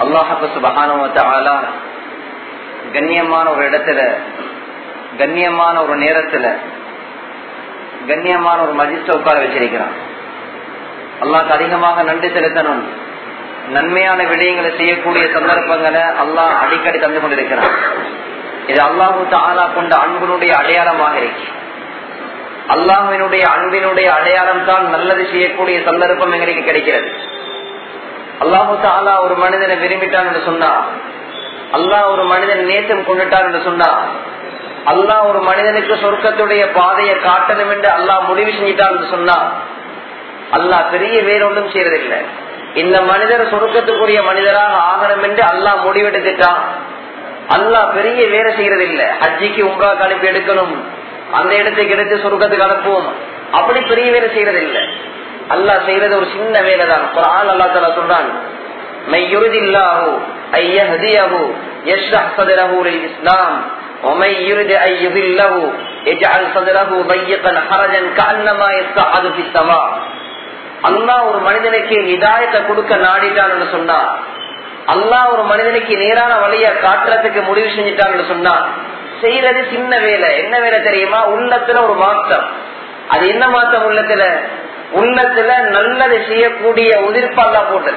அல்லாஹு சுபகான கண்ணியமான ஒரு இடத்துல கண்ணியமான ஒரு நேரத்துல கண்ணியமான ஒரு மஜிஸ்ட உட்கார வச்சிருக்கிறான் அல்லாஹ் அதிகமாக நன்றி செலுத்தணும் நன்மையான விடயங்களை செய்யக்கூடிய சந்தர்ப்பங்களை அல்லாஹ் அடிக்கடி தந்து கொண்டிருக்கிறான் இது அல்லாஹு தாலா கொண்ட அன்பினுடைய அடையாளமாக இருக்கு அல்லாஹினுடைய அன்பினுடைய அடையாளம் தான் நல்லது செய்யக்கூடிய சந்தர்ப்பம் எங்களுக்கு கிடைக்கிறது அல்லாஹு தாலா ஒரு மனிதனை விரும்பிட்டான் என்று சொன்னா அல்லாஹ் ஒரு மனிதன் நேற்றம் கொண்டுட்டான் என்று சொன்னா அல்லாஹ் ஒரு மனிதனுக்கு சொர்க்கத்துடைய பாதையை காட்டணும் என்று அல்லாஹ் முடிவு செஞ்சிட்டான் என்று சொன்னா அல்லாஹ் பெரிய வேறொன்றும் செய்யறதில்லை இந்த மனிதர் சொர்க்கத்துக்குரிய மனிதராக ஆகணும் என்று அல்லாஹ் முடிவெடுத்துட்டான் அல்லாஹ் பெரிய வேலை செய்யறதில்லை ஹஜ்ஜிக்கு உங்கா கணிப்பு எடுக்கணும் அந்த இடத்துக்கு எடுத்து சொர்க்கத்துக்கு அனுப்புவோம் அப்படி பெரிய வேலை செய்யறதில்லை அல்லாஹ் செய்யறது ஒரு சின்ன வேலை தான் குரான் அல்லா தலா சொல்றான் இஸ்லாம் ومن يرد أن يضله يجعل صدره ضيقا حرجا كأنما يصعد في السماء அல்லாஹ் ஒரு மனிதனுக்கு ஹிதாயத்தை கொடுக்க நாடிட்டான்னு சொன்னா அல்லாஹ் ஒரு மனிதனுக்கு நேரான வழிய காட்டுறதுக்கு முடிவு செஞ்சுட்டான்னு சொன்னா செய்யறது சின்ன வேலை என்ன வேலை தெரியுமா உள்ளத்துல ஒரு மாற்றம் அது என்ன மாற்றம் உள்ளத்துல உள்ளத்துல நல்லது செய்யக்கூடிய உதிர்ப்பு அல்லா போட்டது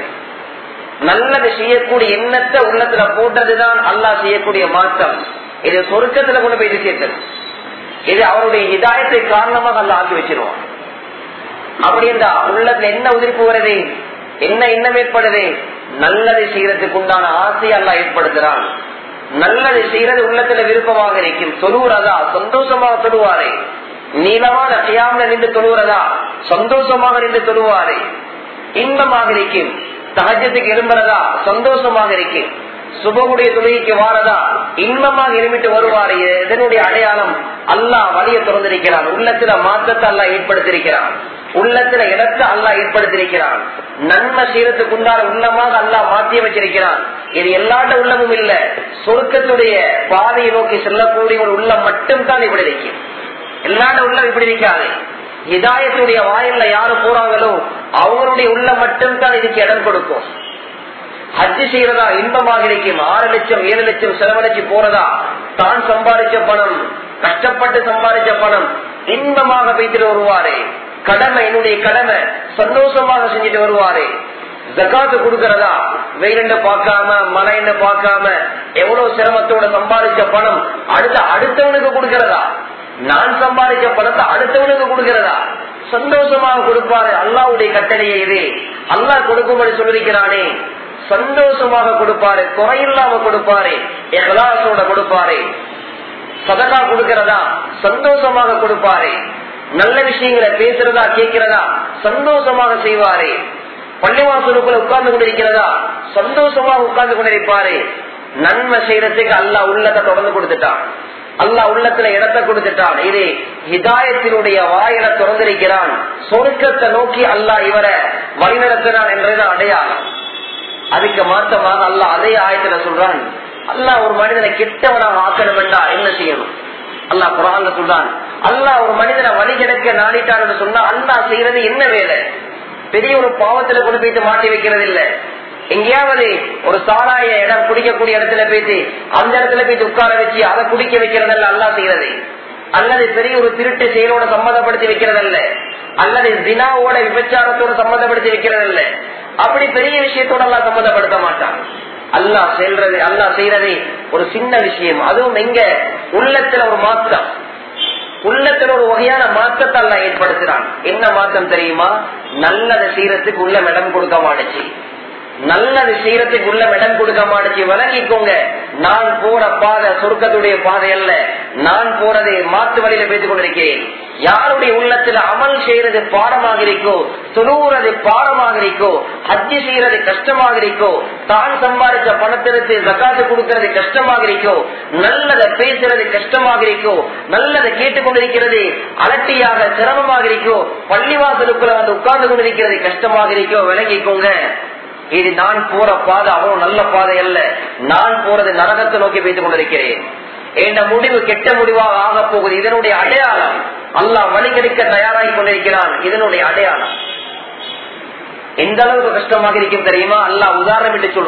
நல்லது செய்யக்கூடிய எண்ணத்தை உள்ளத்துல போட்டதுதான் அல்லாஹ் செய்யக்கூடிய மாற்றம் இது சொருக்கத்துல கொண்டு போய் சேர்த்தது இது அவருடைய இதாயத்தை காரணமாக அல்ல ஆக்கி வச்சிருவான் அப்படி இந்த உள்ளத்துல என்ன உதிர்ப்பு வருது என்ன எண்ணம் ஏற்படுது நல்லது செய்யறதுக்கு உண்டான ஆசை அல்ல ஏற்படுத்துறான் நல்லது செய்யறது உள்ளத்துல விருப்பமாக இருக்கும் தொழுவுறதா சந்தோஷமாக தொழுவாரே நீளமான கையாமல் நின்று தொழுவுறதா சந்தோஷமாக நின்று தொழுவாரே இன்பமாக இருக்கும் சகஜத்துக்கு எழும்புறதா சந்தோஷமாக இருக்கும் சுபமுடைய தொழுகைக்கு வாரதா இன்பமாக இருமிட்டு வருவாரு இதனுடைய அடையாளம் அல்லாஹ் வழியை திறந்திருக்கிறான் உள்ளத்துல மாற்றத்தை அல்லா ஏற்படுத்தியிருக்கிறான் உள்ளத்துல இடத்தை அல்லா ஏற்படுத்தியிருக்கிறான் நன்மை செய்யறதுக்கு உண்டான உள்ளமாக அல்லா மாற்றி வச்சிருக்கிறான் இது எல்லாட்ட உள்ளமும் இல்ல சொர்க்கத்துடைய பாதையை நோக்கி செல்லக்கூடிய ஒரு உள்ளம் மட்டும் தான் இப்படி இருக்கும் எல்லாட்ட உள்ளம் இப்படி இருக்காது இதாயத்துடைய வாயில்ல யாரு போறாங்களோ அவங்களுடைய உள்ளம் மட்டும் தான் இதுக்கு இடம் கொடுக்கும் ஹஜ்ஜு செய்யறதா இன்பமாக இருக்கும் ஆறு லட்சம் ஏழு லட்சம் செலவழிச்சு போறதா தான் சம்பாதிச்ச பணம் கஷ்டப்பட்டு சம்பாதிச்ச பணம் இன்பமாக வைத்துட்டு வருவாரே கடமை என்னுடைய கடமை சந்தோஷமாக செஞ்சுட்டு வருவாரே ஜக்காத்து கொடுக்கறதா வெயிலண்ட பார்க்காம மழைன்னு பார்க்காம எவ்வளவு சிரமத்தோட சம்பாதிச்ச பணம் அடுத்த அடுத்தவனுக்கு கொடுக்கறதா நான் சம்பாதிச்ச பணத்தை அடுத்தவனுக்கு கொடுக்கறதா சந்தோஷமாக கொடுப்பாரு அல்லாவுடைய கட்டளையை இது அல்லாஹ் கொடுக்கும்படி சொல்லிருக்கிறானே சந்தோஷமாக கொடுப்பாரு குறையில்லாம கொடுப்பாரு எகலாசோட கொடுப்பாரு சதகா கொடுக்கிறதா சந்தோஷமாக கொடுப்பாரு நல்ல விஷயங்களை பேசுறதா கேட்கிறதா சந்தோஷமாக செய்வாரு பள்ளிவாசலுக்குள்ள உட்கார்ந்து கொண்டிருக்கிறதா சந்தோஷமாக உட்கார்ந்து கொண்டிருப்பாரு நன்மை செய்யறதுக்கு அல்லா உள்ளத்தை தொடர்ந்து கொடுத்துட்டான் அல்லா உள்ளத்துல இடத்தை கொடுத்துட்டான் இது ஹிதாயத்தினுடைய வாயில திறந்திருக்கிறான் சொருக்கத்தை நோக்கி அல்லா இவரை வழிநடத்தினான் என்றது அடையாளம் அதுக்கு மாற்றமாக அல்ல அதே ஆயத்துல சொல்றான் அல்லாஹ் ஒரு மனிதனை கெட்டவனாக ஆக்கணும் என்றா என்ன செய்யணும் அல்லாஹ் குரான்ல சொல்றான் அல்லாஹ் ஒரு மனிதனை வழி கிடக்க நாடிட்டான்னு சொன்னா அல்லாஹ் செய்யறது என்ன வேலை பெரிய ஒரு பாவத்துல கொண்டு போயிட்டு மாட்டி வைக்கிறது இல்ல எங்கேயாவது ஒரு சாராய இடம் குடிக்கக்கூடிய இடத்துல போயிட்டு அந்த இடத்துல போயிட்டு உட்கார வச்சு அதை குடிக்க வைக்கிறதல்ல அல்லா செய்யறது அல்லது பெரிய ஒரு திருட்டு செயலோட சம்மந்தப்படுத்தி வைக்கிறதல்ல அல்லது தினாவோட விபச்சாரத்தோட சம்மந்தப்படுத்தி வைக்கிறதல்ல அப்படி பெரிய விஷயத்தோட எல்லாம் சம்மந்தப்படுத்த மாட்டான் அல்லாஹ் செல்றது அல்லாஹ் செய்யறது ஒரு சின்ன விஷயம் அதுவும் எங்க உள்ளத்துல ஒரு மாற்றம் உள்ளத்துல ஒரு வகையான மாற்றத்தை அல்ல ஏற்படுத்துறான் என்ன மாற்றம் தெரியுமா நல்லதை செய்யறதுக்கு உள்ள இடம் கொடுக்க மாட்டுச்சு நல்லது செய்யறதுக்கு உள்ள இடம் கொடுக்க மாட்டுச்சு விளங்கிக்கோங்க நான் போற பாதை சொர்க்கத்துடைய பாதை அல்ல நான் போறது மாத்து வழியில பேசிக் கொண்டிருக்கிறேன் யாருடைய உள்ளத்துல அமல் செய்யறது பாடமாக இருக்கோ தொழுவுறது பாடமாக இருக்கோ ஹஜ்ஜி செய்யறது கஷ்டமாக இருக்கோ தான் சம்பாதிச்ச பணத்திற்கு ஜக்காத்து கொடுக்கறது கஷ்டமாக இருக்கோ நல்லதை பேசுறது கஷ்டமாக இருக்கோ நல்லதை கேட்டுக்கொண்டிருக்கிறது அலட்டியாக சிரமமாக இருக்கோ பள்ளிவாசலுக்குள்ள வந்து உட்கார்ந்து கொண்டிருக்கிறது கஷ்டமாக இருக்கோ விளங்கிக்கோங்க இது நான் போற பாதை அவ்வளவு நல்ல பாதை அல்ல நான் போறது நரகத்தை நோக்கி வைத்துக் கொண்டிருக்கிறேன் என்ற முடிவு கெட்ட முடிவாக ஆக போகுது இதனுடைய அடையாளம் அல்லாஹ் வழிகெடுக்க தயாராகி கொண்டிருக்கிறான் இதனுடைய அடையாளம் எந்த அளவுக்கு கஷ்டமாக இருக்கும் தெரியுமா அல்லாஹ் உதாரணம் என்று சொல்றான்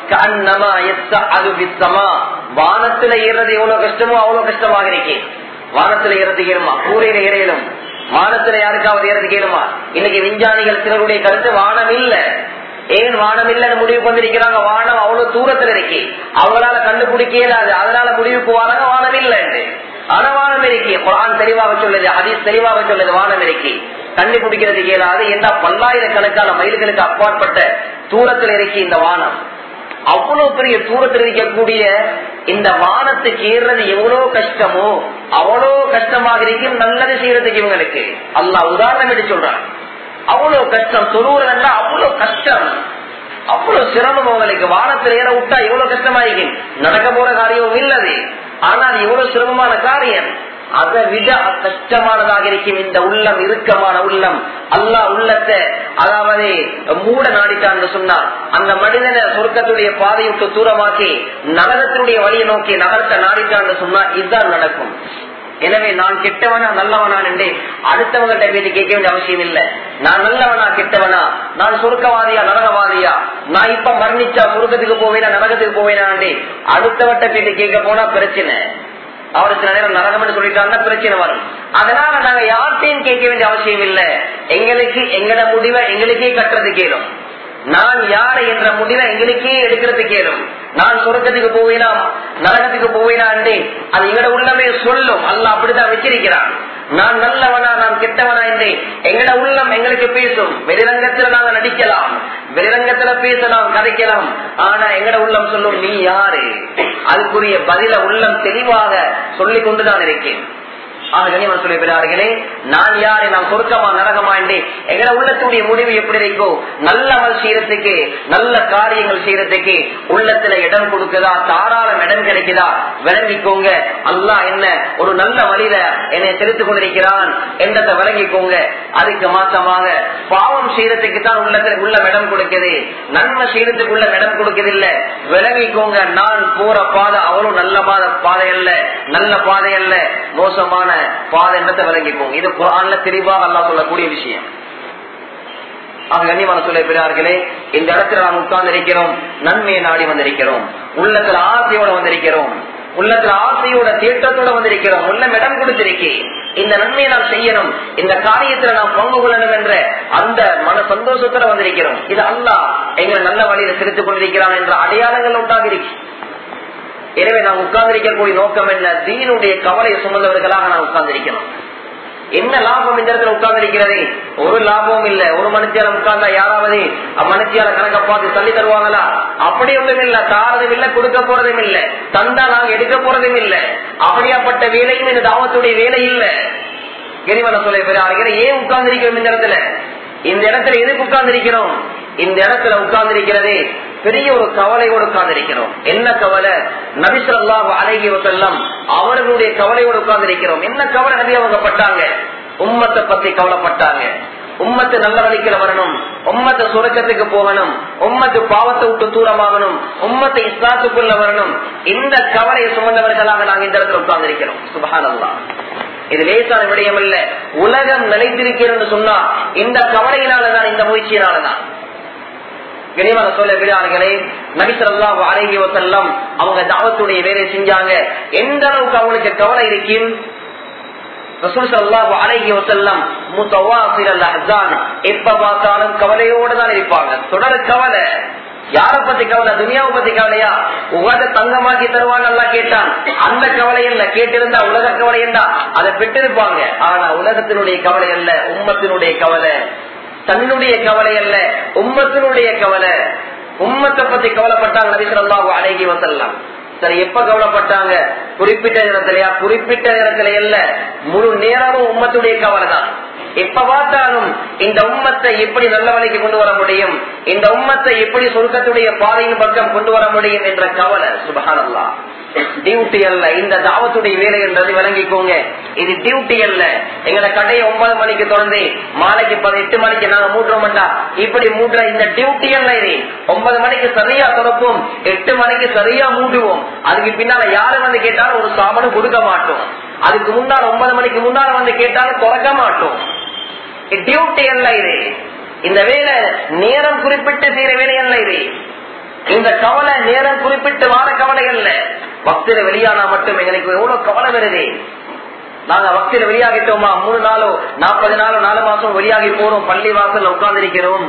கண்ணமா எத்த அது வித்தமா வானத்துல ஏறது எவ்வளவு கஷ்டமோ அவ்வளவு கஷ்டமாக இருக்கே வானத்துல ஏறது கேளுமா கூரையில ஏறையிலும் வானத்துல யாருக்காவது ஏறது கேளுமா இன்னைக்கு விஞ்ஞானிகள் சிலருடைய கருத்து வானம் இல்ல ஏன் வானம் இல்லைன்னு முடிவு பண்ணிருக்கிறாங்க வானம் அவ்வளவு தூரத்துல இருக்கு அவங்களால கண்டுபிடிக்க இயலாது அதனால முடிவுக்கு வராங்க வானம் இல்லைன்னு ஆனா வானம் இருக்கு குரான் தெளிவாக சொல்லுது ஹதீஸ் தெளிவாக சொல்லுது வானம் இருக்கு கண்டுபிடிக்கிறது இயலாது என்ன பல்லாயிரக்கணக்கான மைல்களுக்கு அப்பாற்பட்ட தூரத்தில் இருக்கு இந்த வானம் அவ்வளவு பெரிய தூரத்தில் இருக்கக்கூடிய இந்த வானத்துக்கு ஏறுறது எவ்வளவு கஷ்டமோ அவ்வளவு கஷ்டமாக இருக்கும் நல்லது செய்யறதுக்கு இவங்களுக்கு அல்லாஹ் உதாரணம் எடுத்து சொல்றான் அவ்வளவு கஷ்டம் தொழுவுறதுன்னா அவ்வளவு கஷ்டம் அவ்வளவு சிரமம் உங்களுக்கு வானத்தில் ஏற விட்டா எவ்வளவு கஷ்டமாயிருக்கும் நடக்க போற காரியம் இல்லது ஆனால் இவ்வளவு சிரமமான காரியம் அதை விட கஷ்டமானதாக இருக்கும் இந்த உள்ளம் இறுக்கமான உள்ளம் அல்லாஹ் உள்ளத்தை அதாவது மூட நாடிட்டான்னு சொன்னார் அந்த மனிதனை சொர்க்கத்துடைய பாதை விட்டு தூரமாக்கி நரகத்தினுடைய வழியை நோக்கி நகரத்தை நாடிட்டான்னு சொன்னா இதுதான் நடக்கும் எனவே நான் கெட்டவனா நல்லவனா என்று அடுத்தவங்கள்ட்ட பேசி கேட்க வேண்டிய அவசியம் இல்லை நான் நல்லவனா கெட்டவனா நான் சுருக்கவாதியா நரகவாதியா நான் இப்ப மரணிச்சா சுருக்கத்துக்கு போவேனா நரகத்துக்கு போவேனா அடுத்தவட்ட கேட்டு கேட்க போனா பிரச்சனை அவர் சில நேரம் நரகம்னு சொல்லிட்டாங்கன்னா பிரச்சனை வரும் அதனால நாங்க யார்கிட்டையும் கேட்க வேண்டிய அவசியம் இல்லை எங்களுக்கு எங்கட முடிவை எங்களுக்கே கட்டுறது கேளும் நான் யாரு என்ற முடிவை எங்களுக்கே எடுக்கிறது கேளும் நான் சொர்க்கத்துக்கு போவேனா நரகத்துக்கு போவேனா என்று அது எங்கட உள்ளமே சொல்லும் அல்ல அப்படித்தான் வச்சிருக்கிறான் நான் நல்லவனா நான் கெட்டவனா என்று எங்கட உள்ளம் எங்களுக்கு பேசும் வெளிரங்கத்துல நாங்க நடிக்கலாம் வெளிரங்கத்துல பேசலாம் கதைக்கலாம் ஆனா எங்கட உள்ளம் சொல்லும் நீ யாரு அதுக்குரிய பதில உள்ளம் தெளிவாக சொல்லிக் கொண்டுதான் இருக்கேன் சொல்லுகிறார்களே நான் யாரு நான் சொர்க்கமா நரகமா என்று எங்களை உள்ளத்துடைய முடிவு எப்படி இருக்கோ நல்ல அமல் செய்யறதுக்கு நல்ல காரியங்கள் செய்யறதுக்கு உள்ளத்துல இடம் கொடுக்குதா தாராளம் இடம் கிடைக்குதா விளங்கிக்கோங்க அல்லா என்ன ஒரு நல்ல வழியில என்னை செலுத்திக் கொண்டிருக்கிறான் என்றதை விளங்கிக்கோங்க அதுக்கு மாற்றமாக பாவம் செய்யறதுக்கு தான் உள்ளத்துல உள்ள இடம் கொடுக்குது நன்மை செய்யறதுக்கு உள்ள இடம் கொடுக்குது இல்ல விளங்கிக்கோங்க நான் போற பாதை அவ்வளவு நல்ல பாதை அல்ல நல்ல பாதை அல்ல மோசமான பாதை என்னத்தை விளங்கிப்போம் இது குரான்ல தெளிவாக அல்லா சொல்லக்கூடிய விஷயம் கண்ணியமான சொல்ல பெரியார்களே இந்த இடத்துல நாம் உட்கார்ந்து இருக்கிறோம் நன்மையை நாடி வந்திருக்கிறோம் உள்ளத்துல ஆசையோட வந்திருக்கிறோம் உள்ளத்துல ஆசையோட தேட்டத்தோட வந்திருக்கிறோம் உள்ளம் இடம் கொடுத்திருக்கேன் இந்த நன்மையை நாம் செய்யணும் இந்த காரியத்துல நாம் பங்கு கொள்ளணும் என்ற அந்த மன சந்தோஷத்துல வந்திருக்கிறோம் இது அல்லா எங்களை நல்ல வழியில சிரித்துக் கொண்டிருக்கிறான் என்ற அடையாளங்கள் உண்டாகி இருக்கு எனவே நாம் உட்கார்ந்திருக்கக்கூடிய நோக்கம் என்ன தீனுடைய கவலையை சுமந்தவர்களாக நாம் உட்கார்ந்திருக்கணும் என்ன லாபம் இந்த இடத்துல உட்கார்ந்திருக்கிறது ஒரு லாபமும் இல்ல ஒரு மனுஷியால உட்கார்ந்தா யாராவது மனுஷியால கணக்க பார்த்து தள்ளி தருவாங்களா அப்படி ஒன்றும் இல்ல தாரதும் இல்ல கொடுக்க போறதும் இல்ல தந்தா நாங்க எடுக்க போறதும் இல்ல அப்படியாப்பட்ட வேலையும் இந்த தாவத்துடைய வேலை இல்ல கிரிவல சொல்ல பெரிய ஏன் உட்கார்ந்திருக்கிறோம் இந்த இடத்துல இந்த இடத்துல எதுக்கு உட்கார்ந்திருக்கிறோம் இந்த இடத்துல உட்கார்ந்திருக்கிறதே பெரிய ஒரு கவலையோடு உட்கார்ந்திருக்கிறோம் என்ன கவலை நபிசல்லாஹ் அழகி வசல்லம் அவர்களுடைய கவலையோடு உட்கார்ந்திருக்கிறோம் என்ன கவலை நபி அவங்க பட்டாங்க உம்மத்தை பத்தி கவலைப்பட்டாங்க உம்மத்து நல்ல வழிக்கில வரணும் உம்மத்தை சுரக்கத்துக்கு போகணும் உம்மத்து பாவத்தை விட்டு தூரமாகணும் உம்மத்தை இஸ்லாத்துக்குள்ள வரணும் இந்த கவலையை சுமந்தவர்களாக நாங்க இந்த இடத்துல உட்கார்ந்திருக்கிறோம் சுபகானல்லா இது லேசான விடயம் இல்ல உலகம் நிலைத்திருக்கிறது சொன்னா இந்த கவலையினாலதான் இந்த முயற்சியினாலதான் கனிமான சொல்ல விடார்களே நபிசல்லா அழகி வசல்லம் அவங்க தாவத்துடைய வேலை செஞ்சாங்க எந்த அளவுக்கு அவங்களுக்கு கவலை இருக்கும் எப்ப பார்த்தாலும் கவலையோடு தான் இருப்பாங்க தொடர் கவலை யார பத்தி கவலை துனியாவை பத்தி கவலையா உலக தங்கமாக்கி தருவான் நல்லா கேட்டான் அந்த கவலை இல்ல கேட்டிருந்தா உலக கவலை என்றா அதை பெற்றிருப்பாங்க ஆனா உலகத்தினுடைய கவலை அல்ல உம்மத்தினுடைய கவலை தன்னுடைய கவலை அல்ல உம்மத்தினுடைய கவலை உம்மத்தை பத்தி கவலைப்பட்டாங்க நபிசல்லாஹு அழகி வசல்லாம் சரி எப்ப கவலைப்பட்டாங்க குறிப்பிட்ட நேரத்திலயா குறிப்பிட்ட நேரத்தில இல்ல முழு நேரமும் உம்மத்துடைய கவலை தான் எப்ப பார்த்தாலும் இந்த உம்மத்தை எப்படி நல்ல வழிக்கு கொண்டு வர முடியும் இந்த உம்மத்தை எப்படி சொர்க்கத்துடைய பாதையின் பக்கம் கொண்டு வர முடியும் என்ற கவலை சுபகானல்லா டியூட்டி அல்ல இந்த தாவத்துடைய வேலை என்றது விளங்கிக்கோங்க இது டியூட்டி அல்ல எங்களை கடையை ஒன்பது மணிக்கு தொடர்ந்து மாலைக்கு எட்டு மணிக்கு நாங்க மூட்டுறோம்டா இப்படி மூட்டுற இந்த டியூட்டி அல்ல இது ஒன்பது மணிக்கு சரியா திறப்போம் எட்டு மணிக்கு சரியா மூடுவோம் அதுக்கு பின்னால யாரு வந்து கேட்டாலும் ஒரு சாமானும் கொடுக்க மாட்டோம் அதுக்கு முன்னால ஒன்பது மணிக்கு முன்னால வந்து கேட்டாலும் குறைக்க மாட்டோம் டியூட்டி அல்ல இது இந்த வேலை நேரம் குறிப்பிட்டு செய்யற வேலை அல்ல இது இந்த கவலை நேரம் குறிப்பிட்டு வார கவலை அல்ல பக்தில வெளியானா மட்டும் எங்களுக்கு எவ்வளவு கவலை வருது நாங்க பக்தியில வெளியாகிட்டோமா மூணு நாளோ நாற்பது நாளோ நாலு மாசம் வெளியாகி போறோம் பள்ளி வாசல் உட்கார்ந்து இருக்கிறோம்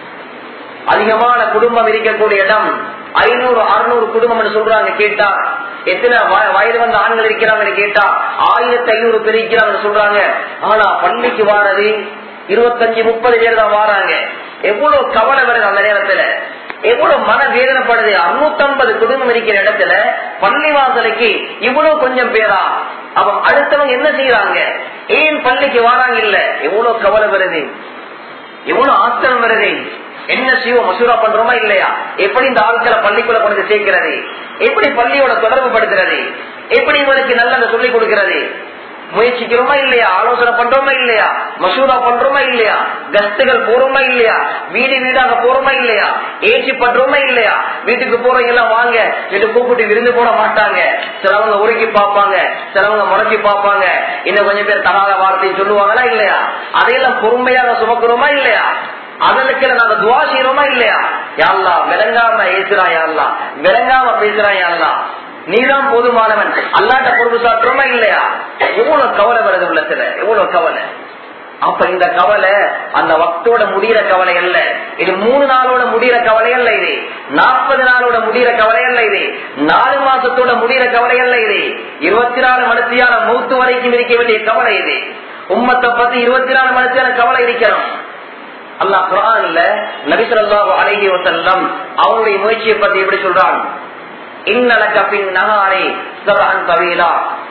அதிகமான குடும்பம் இருக்கக்கூடிய இடம் ஐநூறு அறுநூறு குடும்பம் சொல்றாங்க கேட்டா எத்தனை வயது வந்த ஆண்கள் இருக்கிறாங்கன்னு கேட்டா ஆயிரத்தி ஐநூறு பேர் இருக்கிறாங்கன்னு சொல்றாங்க ஆனா பள்ளிக்கு வாரது இருபத்தஞ்சு முப்பது பேர் தான் வாராங்க எவ்வளவு கவலை வருது அந்த நேரத்துல எவ்வளவு மன வேதனைப்படுது அறுநூத்தி ஐம்பது குடும்பம் இருக்கிற இடத்துல பள்ளி வாசலுக்கு இவ்வளவு கொஞ்சம் பேரா அவன் அடுத்தவங்க என்ன செய்யறாங்க ஏன் பள்ளிக்கு வாராங்க இல்ல எவ்வளவு கவலை வருது எவ்வளவு ஆத்திரம் வருது என்ன செய்வோம் மசூரா பண்றோமா இல்லையா எப்படி இந்த ஆட்களை பள்ளிக்குள்ள கொண்டு சேர்க்கிறது எப்படி பள்ளியோட தொடர்பு படுத்துறது எப்படி இவனுக்கு நல்லதை சொல்லிக் கொடுக்கிறது முயற்சிக்கிறோமா இல்லையா ஆலோசனை பண்றோமா இல்லையா மசூரா பண்றோமா இல்லையா கஸ்துகள் போறோமா இல்லையா வீடு வீடாக போறோமா இல்லையா ஏசி பண்றோமா இல்லையா வீட்டுக்கு போறவங்க எல்லாம் வாங்க வீட்டு கூப்பிட்டு விருந்து போட மாட்டாங்க சிலவங்க உருக்கி பார்ப்பாங்க சிலவங்க முடக்கி பார்ப்பாங்க இன்னும் கொஞ்சம் பேர் தகாத வார்த்தையை சொல்லுவாங்களா இல்லையா அதையெல்லாம் பொறுமையாக சுமக்கிறோமா இல்லையா அதற்கு நாங்க துவா செய்யறோமா இல்லையா யாழ்லா விளங்காம ஏசுறான் யாழ்லா விளங்காம பேசுறான் யாழ்லா நீதான் போதுமானவன் அல்லாட்ட பொறுப்பு சாட்டுறோமா இல்லையா எவ்வளவு கவலை வருது உள்ளத்துல எவ்வளவு கவலை அப்ப இந்த கவலை அந்த வக்தோட முடிகிற கவலை அல்ல இது மூணு நாளோட முடிகிற கவலை அல்ல இது நாற்பது நாளோட முடிகிற கவலை அல்ல இது நாலு மாசத்தோட முடிகிற கவலை அல்ல இது இருபத்தி நாலு மனத்தியான மூத்து வரைக்கும் இருக்க வேண்டிய கவலை இது உம்மத்தை பத்தி இருபத்தி நாலு மனத்தியான கவலை இருக்கணும் அல்லா குரான்ல நபிசல்லாஹு அலைஹி வசல்லம் அவருடைய முயற்சியை பத்தி எப்படி சொல்றான் இன்னலக்க பின் நகாரே சபஹன் தவீலா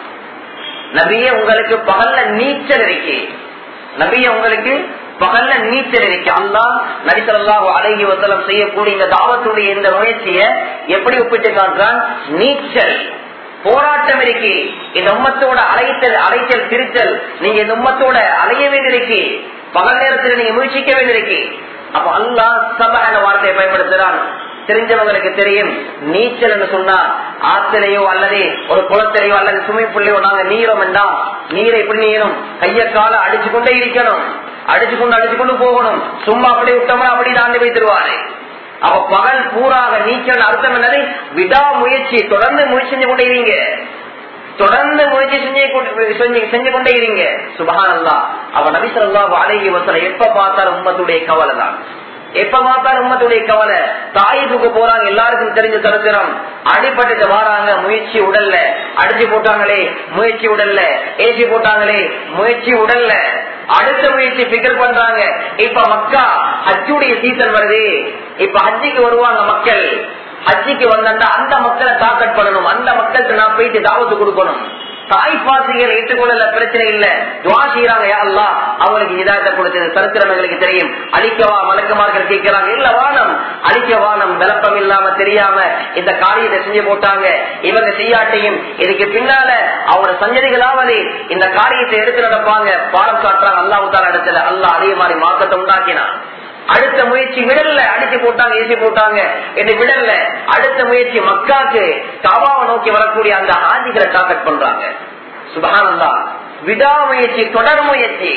நபிய உங்களுக்கு பகல்ல நீச்சல் இருக்கு நபிய உங்களுக்கு பகல்ல நீச்சல் இருக்கு அல்லா நபிசல்லாஹு அலைஹி வசல்லம் செய்யக்கூடிய இந்த தாவத்துடைய இந்த முயற்சிய எப்படி ஒப்பிட்டு காட்டுறான் நீச்சல் போராட்டம் இருக்கு இந்த உம்மத்தோட அலைத்தல் அலைச்சல் திருச்சல் நீங்க இந்த உம்மத்தோட அலைய வேண்டியிருக்கு பகல் நேரத்தில் நீங்க முயற்சிக்க வேண்டியிருக்கு அப்ப அல்லா சபக வார்த்தையை பயன்படுத்துறான் தெரிஞ்சவங்களுக்கு தெரியும் நீச்சல் என்று சொன்னா ஆத்திலையோ அல்லது ஒரு குளத்திலேயோ அல்லது சுமிங் புள்ளையோ நாங்க நீரோம் என்றா நீரை எப்படி நீரும் கைய கால அடிச்சு கொண்டே இருக்கணும் அடிச்சு கொண்டு அடிச்சு கொண்டு போகணும் சும்மா அப்படி விட்டோம்னா அப்படி தாண்டி வைத்திருவாரு அவ பகல் பூராக நீச்சல் அர்த்தம் என்னது விடா முயற்சி தொடர்ந்து முயற்சி செஞ்சு கொண்டே இருங்க தொடர்ந்து முயற்சி செஞ்சு செஞ்சு கொண்டே இருங்க சுபகானல்லா அவ நபிசல்லா அழகி வசல எப்ப பார்த்தாலும் உம்மத்துடைய கவலை தான் எப்ப பார்த்தாலும் உம்மத்துடைய கவலை தாயிப்புக்கு போறாங்க எல்லாருக்கும் தெரிஞ்ச சரித்திரம் அடிப்பட்டு வாராங்க முயற்சி உடல்ல அடிச்சு போட்டாங்களே முயற்சி உடல்ல ஏசி போட்டாங்களே முயற்சி உடல்ல அடுத்த முயற்சி பிகர் பண்றாங்க இப்ப மக்கா ஹஜ்ஜுடைய சீசன் வருது இப்ப ஹஜ்ஜிக்கு வருவாங்க மக்கள் ஹஜ்ஜிக்கு வந்தா அந்த மக்களை தாக்கட் பண்ணணும் அந்த மக்களுக்கு நான் போயிட்டு தாவத்து கொடுக்கணும் தாய்ப்பாசிகள் ஏற்றுக்கொள்ள பிரச்சனை இல்ல துவா செய்யறாங்க யாரெல்லாம் அவங்களுக்கு இதாயத்தை கொடுத்தது சரித்திரம் எங்களுக்கு தெரியும் அழிக்கவா மலக்குமார்கள் கேட்கிறாங்க இல்ல வானம் அழிக்க வானம் விளப்பம் இல்லாம தெரியாம இந்த காரியத்தை செஞ்சு போட்டாங்க இவங்க செய்யாட்டையும் இதுக்கு பின்னால அவங்க சஞ்சதிகளாவது இந்த காரியத்தை எடுத்து நடப்பாங்க பாடம் காட்டுறாங்க அல்லாவுத்தான இடத்துல அல்லா அதே மாதிரி மாற்றத்தை உண்டாக்கினான் அடுத்த முயற்சி விடல்ல அடிச்சு போட்டாங்க ஏசி போட்டாங்க என்று விடல்ல அடுத்த முயற்சி மக்காக்கு கபாவை நோக்கி வரக்கூடிய அந்த ஆதிகளை டார்கெட் பண்றாங்க சுபகானந்தா விடாமுயற்சி தொடர் முயற்சி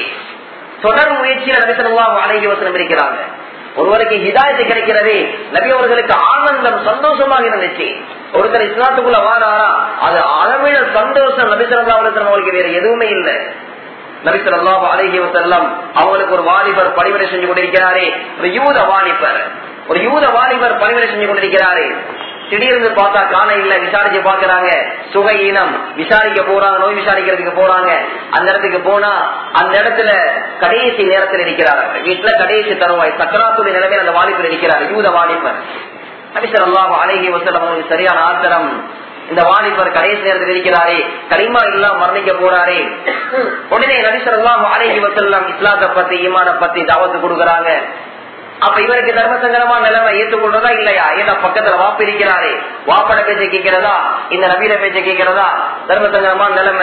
தொடர் முயற்சியில நபிசல்லா அழகி வசனம் இருக்கிறாங்க ஒருவருக்கு ஹிதாயத்து கிடைக்கிறது நபி அவர்களுக்கு ஆனந்தம் சந்தோஷமாக இருந்துச்சு ஒருத்தர் இஸ்லாத்துக்குள்ள வாராரா அது அளவிட சந்தோஷம் நபிசல்லா அவர்களுக்கு வேற எதுவுமே இல்லை நபிசல்லாஹு அழகி வசல்லம் அவங்களுக்கு ஒரு வாலிபர் பணிவிடை செஞ்சு கொண்டிருக்கிறாரே ஒரு யூத வாலிபர் ஒரு யூத வாலிபர் பணிவிடை செஞ்சு கொண்டிருக்கிறாரே திடீர்னு பார்த்தா காண இல்ல விசாரிச்சு பாக்குறாங்க சுகையினம் விசாரிக்க போறாங்க நோய் விசாரிக்கிறதுக்கு போறாங்க அந்த இடத்துக்கு போனா அந்த இடத்துல கடைசி நேரத்தில் இருக்கிறார் வீட்டுல கடைசி தருவாய் சக்கராத்துடைய நிலைமையில் அந்த வாலிபர் இருக்கிறார் யூத வாலிபர் நபிசர் அல்லாஹ் அழகி வசல்லம் அவங்களுக்கு சரியான ஆத்திரம் இந்த வாலிபர் கடைசி நேரத்தில் இருக்கிறாரே களிமா இல்லாம மரணிக்க போறாரே உடனே நபிசல்லாம் அழகி வசல்லாம் இஸ்லாத்தை பத்தி ஈமான பத்தி தாவத்து கொடுக்கறாங்க அப்ப இவருக்கு தர்ம சங்கடமான நிலைமை ஏற்றுக்கொள்றதா இல்லையா ஏன்னா பக்கத்துல வாப்பு இருக்கிறாரே வாப்பட பேச்சை கேட்கிறதா இந்த நபீர பேச்சை கேட்கிறதா தர்ம சங்கடமான நிலைமை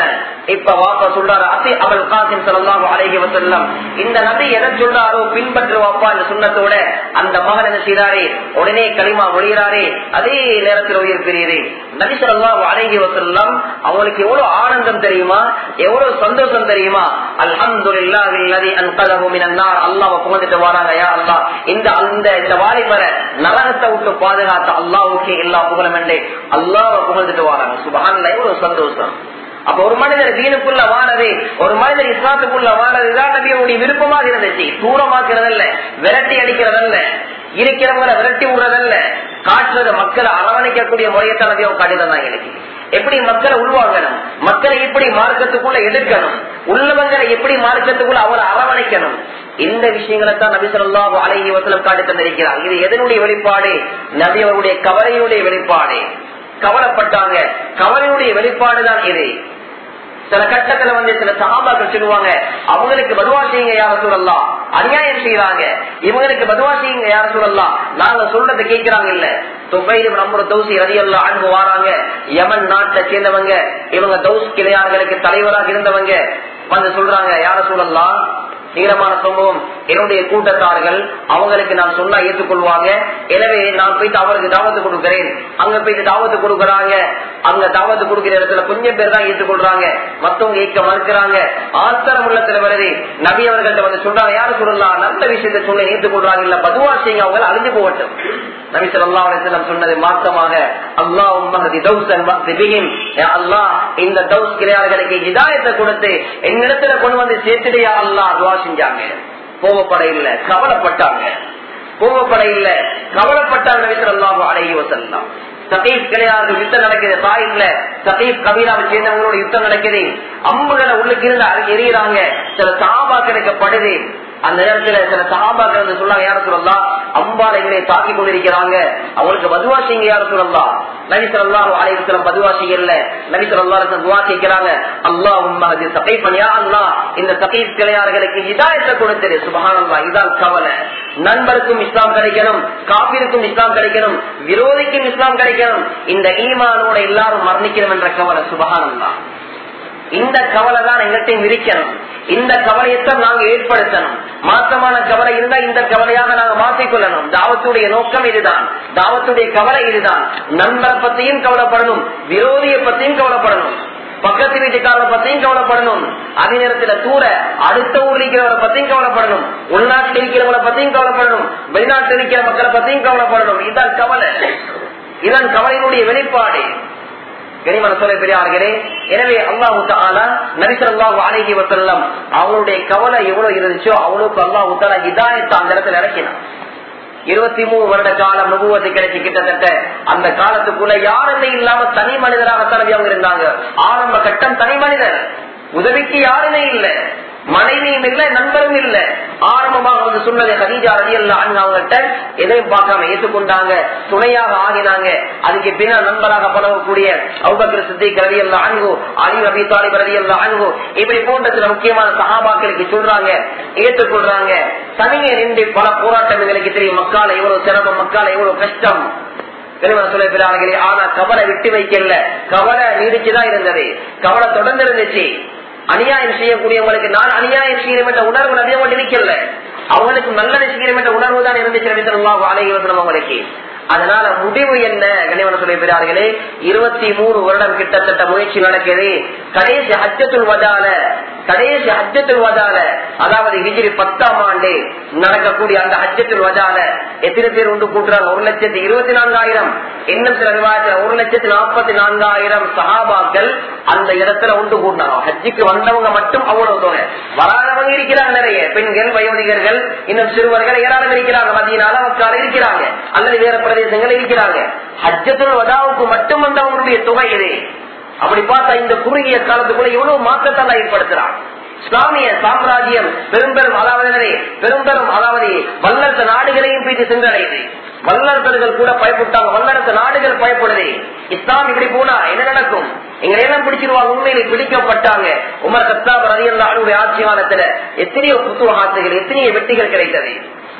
இப்ப வாப்பா சொல்றாரு அசி அவள் காசிம் சொல்லலாம் அழகி வசல்லம் இந்த நபி எதை சொல்றாரோ பின்பற்று வாப்பா இந்த சுண்ணத்தோட அந்த மகன் என்ன செய்யறாரே உடனே களிமா ஒழிகிறாரே அதே நேரத்தில் உயிர் பெரியது நபி சொல்லலாம் அழகி வசல்லம் அவங்களுக்கு எவ்வளவு ஆனந்தம் தெரியுமா எவ்வளவு சந்தோஷம் தெரியுமா அல்ஹம்துலில்லாஹில்லதி அன்கதஹு மினன் நார் அல்லாஹ்வை புகழ்ந்துட்டு வராங்க யா அல்லாஹ் இந்த அந்த இந்த வாலிபரை நரகத்தை விட்டு பாதுகாத்த அல்லாஹ்வுக்கு எல்லா புகழும் என்று அல்லாஹ்வை புகழ்ந்துட்டு வராங்க சுபஹானல்லாஹ் எவ்வளவு சந்தோஷம் அப்ப ஒரு மனிதர் தீனுக்குள்ள வாழது ஒரு மனிதர் இஸ்லாத்துக்குள்ள வாழதுதான் நபியுடைய விருப்பமாக இருந்துச்சு தூரமாக்குறதல்ல விரட்டி அடிக்கிறதல்ல இருக்கிறவங்களை விரட்டி விடுறதல்ல காட்டுறத மக்களை அரவணைக்கக்கூடிய முறையத்தான் நபி அவங்க காட்டிதான் எனக்கு எப்படி மக்களை உள்வாங்கணும் மக்களை எப்படி மார்க்கத்துக்குள்ள எடுக்கணும் உள்ளவங்களை எப்படி மார்க்கத்துக்குள்ள அவரை அரவணைக்கணும் இந்த விஷயங்களை தான் நபி சொல்லாஹு அலைஹி வசலம் காட்டி தந்திருக்கிறார் இது எதனுடைய வெளிப்பாடு நபி அவருடைய கவலையுடைய வெளிப்பாடு கவலைப்பட்டாங்க கவலையுடைய வெளிப்பாடுதான் இது சில கட்டத்துல வந்து சில சகாபாக்கள் சொல்லுவாங்க அவங்களுக்கு பதுவா செய்யுங்க யார சொல்லலாம் அநியாயம் செய்யறாங்க இவங்களுக்கு பதுவா செய்யுங்க யார சொல்லலாம் நாங்க சொல்றதை கேட்கிறாங்க இல்ல துபையிலும் நம்ம தௌசி ரதியெல்லாம் அன்பு வாராங்க யமன் நாட்டை சேர்ந்தவங்க இவங்க தௌஸ் கிளையார்களுக்கு தலைவராக இருந்தவங்க வந்து சொல்றாங்க யார சொல்லலாம் நீளமான சம்பவம் என்னுடைய கூட்டத்தார்கள் அவங்களுக்கு நான் சொன்னா ஏற்றுக்கொள்வாங்க எனவே நான் போயிட்டு அவருக்கு தாவத்து கொடுக்கிறேன் அங்க போயிட்டு தாவத்து கொடுக்கறாங்க அங்க தாவத்து கொடுக்கிற இடத்துல கொஞ்சம் பேர் தான் ஏற்றுக்கொள்றாங்க மத்தவங்க ஏற்க மறுக்கிறாங்க ஆத்திரம் உள்ளத்துல வருது நபி அவர்கள்ட்ட வந்து சொல்றாங்க யாரு சொல்லலாம் நல்ல விஷயத்தை சொல்ல ஏற்றுக்கொள்றாங்க இல்ல பதுவா செய்யுங்க அவங்க அழிஞ்சு போகட்டும் நபி சொல்லா அலிஸ்லாம் சொன்னது மாற்றமாக அல்லாஹ் இந்த தௌஸ் கிளையாளர்களுக்கு இதாயத்தை கொடுத்து என்னிடத்துல கொண்டு வந்து சேர்த்துடையா அல்லா துவா செஞ்சாங்க கோவப்பட இல்ல கவலைப்பட்டாங்க கோவப்பட இல்ல கவலைப்பட்டாங்க நபி சொல்லாஹு அலைஹி வசல்லாம் சதீப் கிடையாது யுத்தம் நடக்குது தாயில சதீப் கபீராவை சேர்ந்தவங்களோட யுத்தம் நடக்குது அம்புகளை உள்ளுக்கு இருந்து எறிகிறாங்க சில சாபா கிடைக்கப்படுது அந்த நேரத்துல சில சகாபாக்கள் வந்து சொல்லாங்க யார சொல்லலாம் அம்பால எங்களை தாக்கி கொண்டிருக்கிறாங்க அவங்களுக்கு பதுவா செய்யுங்க யார சொல்லலாம் நபி சொல்லலாம் ஆலயத்துல பதுவா செய்யல நபி சொல்லலாம் துவா கேட்கிறாங்க அல்லாஹ் உம்மது சகை பண்ணியா அல்லா இந்த சகை கிளையார்களுக்கு இதாயத்தை கொடுத்தது சுபகானந்தா இதான் கவலை நண்பருக்கும் இஸ்லாம் கிடைக்கணும் காப்பிற்கும் இஸ்லாம் கிடைக்கணும் விரோதிக்கும் இஸ்லாம் கிடைக்கணும் இந்த ஈமானோட எல்லாரும் மரணிக்கணும் என்ற கவலை சுபகானந்தா இந்த கவலை தான் எங்கள்கிட்ட இருக்கணும் இந்த கவலையத்தான் நாங்க ஏற்படுத்தணும் மாற்றமான கவலை இருந்தா இந்த கவலையாக நாங்க மாற்றிக்கொள்ளணும் தாவத்துடைய நோக்கம் இதுதான் தாவத்துடைய கவலை இதுதான் நண்பரை பத்தியும் கவலைப்படணும் விரோதியை பத்தியும் கவலைப்படணும் பக்கத்து வீட்டுக்காரரை பத்தியும் கவலைப்படணும் அதே நேரத்துல தூர அடுத்த ஊர்ல இருக்கிறவரை பத்தியும் கவலைப்படணும் உள்நாட்டில் இருக்கிறவங்களை பத்தியும் கவலைப்படணும் வெளிநாட்டில் இருக்கிற மக்களை பத்தியும் கவலைப்படணும் இதுதான் கவலை இதுதான் கவலையினுடைய வெளிப்பாடு கனிமன சொல்ல பெரியார்களே எனவே அல்லாஹு தாலா நரிசல்லாஹு அழகி வசல்லம் அவங்களுடைய கவலை எவ்வளவு இருந்துச்சோ அவ்வளவுக்கு அல்லாஹு தாலா இதாயத்தை அந்த இடத்துல இறக்கினான் இருபத்தி மூணு வருட காலம் நுகுவத்தை கிடைச்சி கிட்டத்தட்ட அந்த காலத்துக்குள்ள யாருமே இல்லாம தனி மனிதராகத்தான் அவங்க இருந்தாங்க ஆரம்ப கட்டம் தனி மனிதர் உதவிக்கு யாருமே இல்லை மனைவியும் இல்ல நண்பரும் இல்ல ஆரம்பமாக வந்து சொன்னது ஹதீஜா ரதி அல்லா அவங்கள்ட்ட எதையும் பார்க்காம ஏற்றுக்கொண்டாங்க துணையாக ஆகினாங்க அதுக்கு பின்னால் நண்பராக பழகக்கூடிய அவுபக்கர் சித்திக் ரவி அல்லா அணுகு அலி ரபி தாலிப் ரவி அல்லா அணுகு இப்படி போன்ற சில முக்கியமான சகாபாக்களுக்கு சொல்றாங்க ஏற்றுக்கொள்றாங்க தனியே நின்று பல போராட்டம் எங்களுக்கு தெரியும் மக்கால எவ்வளவு சிரமம் மக்கால எவ்வளவு கஷ்டம் சொல்லுகிறார்களே ஆனா கவலை விட்டு வைக்கல கவலை நீடிச்சுதான் இருந்தது கவலை தொடர்ந்து இருந்துச்சு அநியாயம் செய்யக்கூடியவங்களுக்கு நான் அநியாயம் செய்யணும் என்ற உணர்வு நபிய கொண்டு இருக்கல அவங்களுக்கு நல்லது செய்யணும் என்ற உணர்வு தான் இருந்துச்சு அலைவசனம் அவங்களுக்கு அதனால முடிவு என்ன கனிவன சொல்லியிருக்கிறார்களே இருபத்தி மூணு வருடம் கிட்டத்தட்ட முயற்சி நடக்குது கடைசி ஹஜ்ஜத்துல் வதால கடைசி ஹஜ்ஜத்துல் வதால அதாவது ஹிஜிரி பத்தாம் ஆண்டு நடக்கக்கூடிய அந்த ஹஜ்ஜத்துல் வதால எத்தனை பேர் ஒன்று கூட்டுறாங்க ஒரு லட்சத்தி இருபத்தி நான்காயிரம் இன்னும் சில விவாதத்துல ஒரு லட்சத்தி நாற்பத்தி நான்காயிரம் சகாபாக்கள் அந்த இடத்துல ஒன்று கூட்டினாங்க ஹஜ்ஜிக்கு வந்தவங்க மட்டும் அவ்வளவு தொகை வராதவங்க இருக்கிறாங்க நிறைய பெண்கள் வயோதிகர்கள் இன்னும் சிறுவர்கள் ஏராளம் இருக்கிறாங்க மதியனால மக்கள் இருக்கிறாங்க அல்லது வேற பிரதேசங்கள் இருக்கிறாங்க ஹஜ்ஜத்துல் வதாவுக்கு மட்டும் வந்தவங்களுடைய தொகை இது அப்படி பார்த்தா இந்த குறுகிய காலத்துக்குள்ள எவ்வளவு மாற்றத்தை ஏற்படுத்துறான் இஸ்லாமிய சாம்ராஜ்யம் பெரும்பெரும் அதாவது பெரும்பெரும் அதாவது வல்லரசு நாடுகளையும் போயிட்டு சென்றடையுது வல்லரசர்கள் கூட பயப்பட்டாங்க வல்லரசு நாடுகள் பயப்படுது இஸ்லாம் இப்படி போனா என்ன நடக்கும் எங்களை எல்லாம் பிடிச்சிருவாங்க உண்மையிலே பிடிக்கப்பட்டாங்க உமர் சத்தாப் ரதியல்லாவுடைய ஆட்சி காலத்துல எத்தனையோ புத்துவகாசுகள் எத்தனையோ வெற்றிகள் கிடைத்தது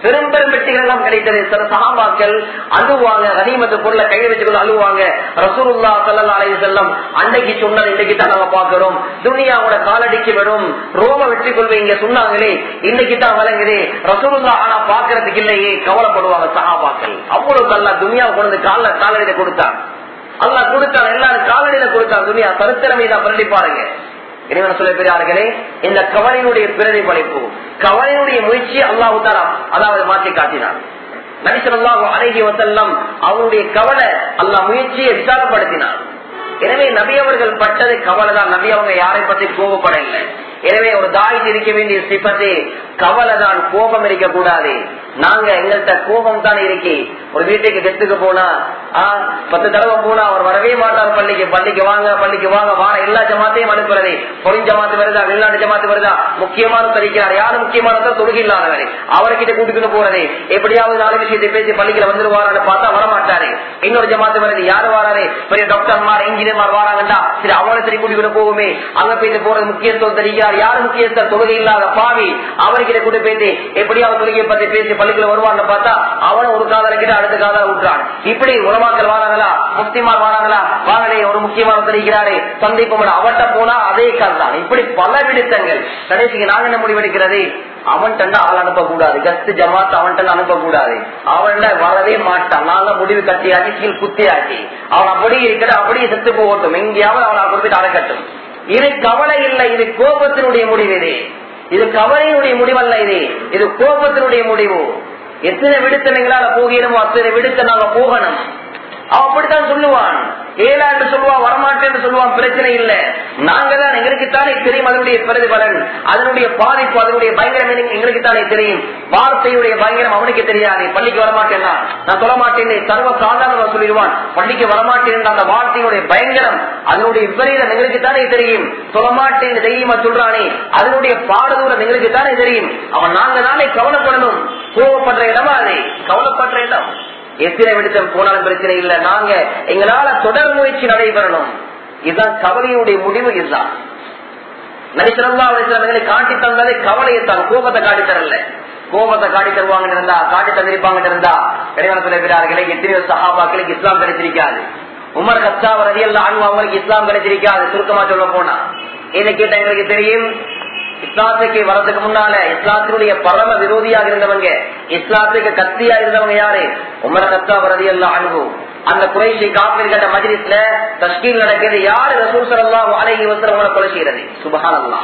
பெரும் பெரும் வெற்றிகள் எல்லாம் கிடைத்தது சில சகாபாக்கள் அழுவாங்க கனிமத்து பொருளை கையில் வச்சுக்கொண்டு அழுவாங்க ரசூலுல்லா சல்லா அலைஹி செல்லம் அன்னைக்கு சொன்னது இன்னைக்கு தான் நாங்க பாக்குறோம் துனியாவோட காலடிக்கு வரும் ரோம வெற்றி கொள்வீங்க சொன்னாங்களே இன்னைக்கு தான் வழங்குது ரசூலுல்லா ஆனா பாக்குறதுக்கு இல்லையே கவலைப்படுவாங்க சகாபாக்கள் அவ்வளவு அல்லா துனியா கொண்டு கால காலடியில கொடுத்தான் அல்லா கொடுத்தான் எல்லாரும் காலடியில கொடுத்தான் துனியா சரித்திரமே தான் பிரதி பாருங்க இறைவன் சொல்ல பெரியார்களே இந்த கவலையினுடைய பிரதிபலிப்பு கவலையினுடைய முயற்சி அல்லாஹு தாலா அதாவது மாற்றி காட்டினான் நபிசல்லாஹு அழகி வசல்லம் அவருடைய கவலை அல்லாஹ் முயற்சியை விசாரப்படுத்தினான் எனவே நபி அவர்கள் பட்டது கவலை தான் நபி அவங்க யாரை பத்தி கோபப்படவில்லை எனவே ஒரு தாய்க்கு இருக்க வேண்டிய சிப்பத்தை கவலை தான் கோபம் இருக்க கூடாது நாங்க எங்கள்கிட்ட கோபம் தான் இருக்கே ஒரு வீட்டுக்கு கெத்துக்கு போனா ஆஹ் பத்து தடவை போனா அவர் வரவே மாட்டார் பள்ளிக்கு பள்ளிக்கு வாங்க பள்ளிக்கு வாங்க வார எல்லா ஜமாத்தையும் அனுப்புறது பொறிஞ் ஜமாத்து வருதா வெளிநாட்டு ஜமாத்து வருதா முக்கியமான தெரிக்கிறார் யாரும் முக்கியமான தொழுகை இல்லாதவரை அவர்கிட்ட கூட்டிட்டு போறது எப்படியாவது நாலு விஷயத்தை பேசி பள்ளிக்குள்ள வந்துருவாரான்னு பார்த்தா வரமாட்டாரு இன்னொரு ஜமாத்து வருது யாரு வாராரு பெரிய டாக்டர்மார் இன்ஜினியர்மார் வாராங்கண்டா சரி அவங்கள சரி கூட்டிட்டு போகுமே அங்க போயிட்டு போறது முக்கியத்துவம் தெரிகிறார் யாரு முக்கியத்துவம் தொழுகை இல்லாத பாவி அவர்கிட்ட கூட்டி போயிட்டு எப்படியாவது தொழுகையை பத்தி பேசி பள்ளிக்குள்ள வருவாங்க பார்த்தா அவனை ஒரு காதல கிட்ட அடுத்த காதல விட்டுறான் இப்படி உலமாக்கள் வாராங்களா முஸ்லிமார் வாராங்களா வாங்களே ஒரு முக்கியமான தெரிகிறாரு சந்திப்போம் அவட்ட போனா அதே கால் தான் இப்படி பல விடுத்தங்கள் கடைசிக்கு நாங்க என்ன முடிவெடுக்கிறது அவன்கிட்ட ஆள் அனுப்பக்கூடாது கஸ்து ஜமாத் அவன்கிட்ட அனுப்பக்கூடாது அவன்கிட்ட வரவே மாட்டான் நாங்க முடிவு கட்டியாச்சு கீழ் குத்தியாச்சு அவன் அப்படியே இருக்கிற அப்படியே செத்து போகட்டும் எங்கேயாவது அவனை கொடுத்துட்டு அடக்கட்டும் இது கவலை இல்லை இது கோபத்தினுடைய முடிவு இது இது கவலையினுடைய முடிவல்ல இது இது கோபத்தினுடைய முடிவு எத்தனை விடுத்த எங்களால போகிறோமோ அத்தனை விடுத்த நாங்க போகணும் அவன் அப்படித்தான் சொல்லுவான் ஏழா என்று சொல்லுவான் வரமாட்டேன் என்று சொல்லுவான் பிரச்சனை இல்ல நாங்க தான் எங்களுக்கு தானே தெரியும் அதனுடைய பிரதிபலன் அதனுடைய பாதிப்பு அதனுடைய பயங்கரம் எங்களுக்கு தானே தெரியும் வார்த்தையுடைய பயங்கரம் அவனுக்கு தெரியாது பள்ளிக்கு வரமாட்டேன்னா நான் சொல்ல மாட்டேன் சர்வ சாதாரணமா சொல்லிடுவான் பள்ளிக்கு வரமாட்டேன் அந்த வார்த்தையுடைய பயங்கரம் அதனுடைய விபரீதம் எங்களுக்கு தானே தெரியும் சொல்ல மாட்டேன் தைரியமா சொல்றானே அதனுடைய பாடுதூரம் எங்களுக்கு தானே தெரியும் அவன் நாங்க தானே கவலைப்படணும் கோவப்படுற இடமா அது கவலைப்படுற இடம் எத்தனை விடுத்தம் போனாலும் பிரச்சனை இல்ல நாங்க எங்களால தொடர் முயற்சி நடைபெறணும் இதுதான் கவலையுடைய முடிவு இதுதான் நடிச்சிருந்தா எங்களை காட்டி தந்தது கவலையைத்தான் கோபத்தை காட்டி தரல கோபத்தை காட்டி தருவாங்க இருந்தா காட்டி தந்திருப்பாங்க இருந்தா இறைவன சொல்லுகிறார்களே எத்தனையோ சஹாபாக்களுக்கு இஸ்லாம் கிடைச்சிருக்காது உமர் கத்தாவர் அரியல்ல அவங்களுக்கு இஸ்லாம் கிடைச்சிருக்காது சுருக்கமா சொல்ல போனா என்ன கேட்ட எங்களுக்கு தெரியும் இஸ்லாத்துக்கு வரதுக்கு முன்னால இஸ்லாத்தினுடைய பரம விரோதியாக இருந்தவங்க இஸ்லாத்துக்கு கத்தியா இருந்தவங்க யாரு உமர கத்தா வரதி எல்லாம் அணுகு அந்த குறைசி காப்பீர்கிட்ட மஜிலிஸ்ல தஸ்கீல் நடக்கிறது யாரு ரசூல் சலாம் அழகி வசரவங்களை கொலை செய்யறது சுபகான்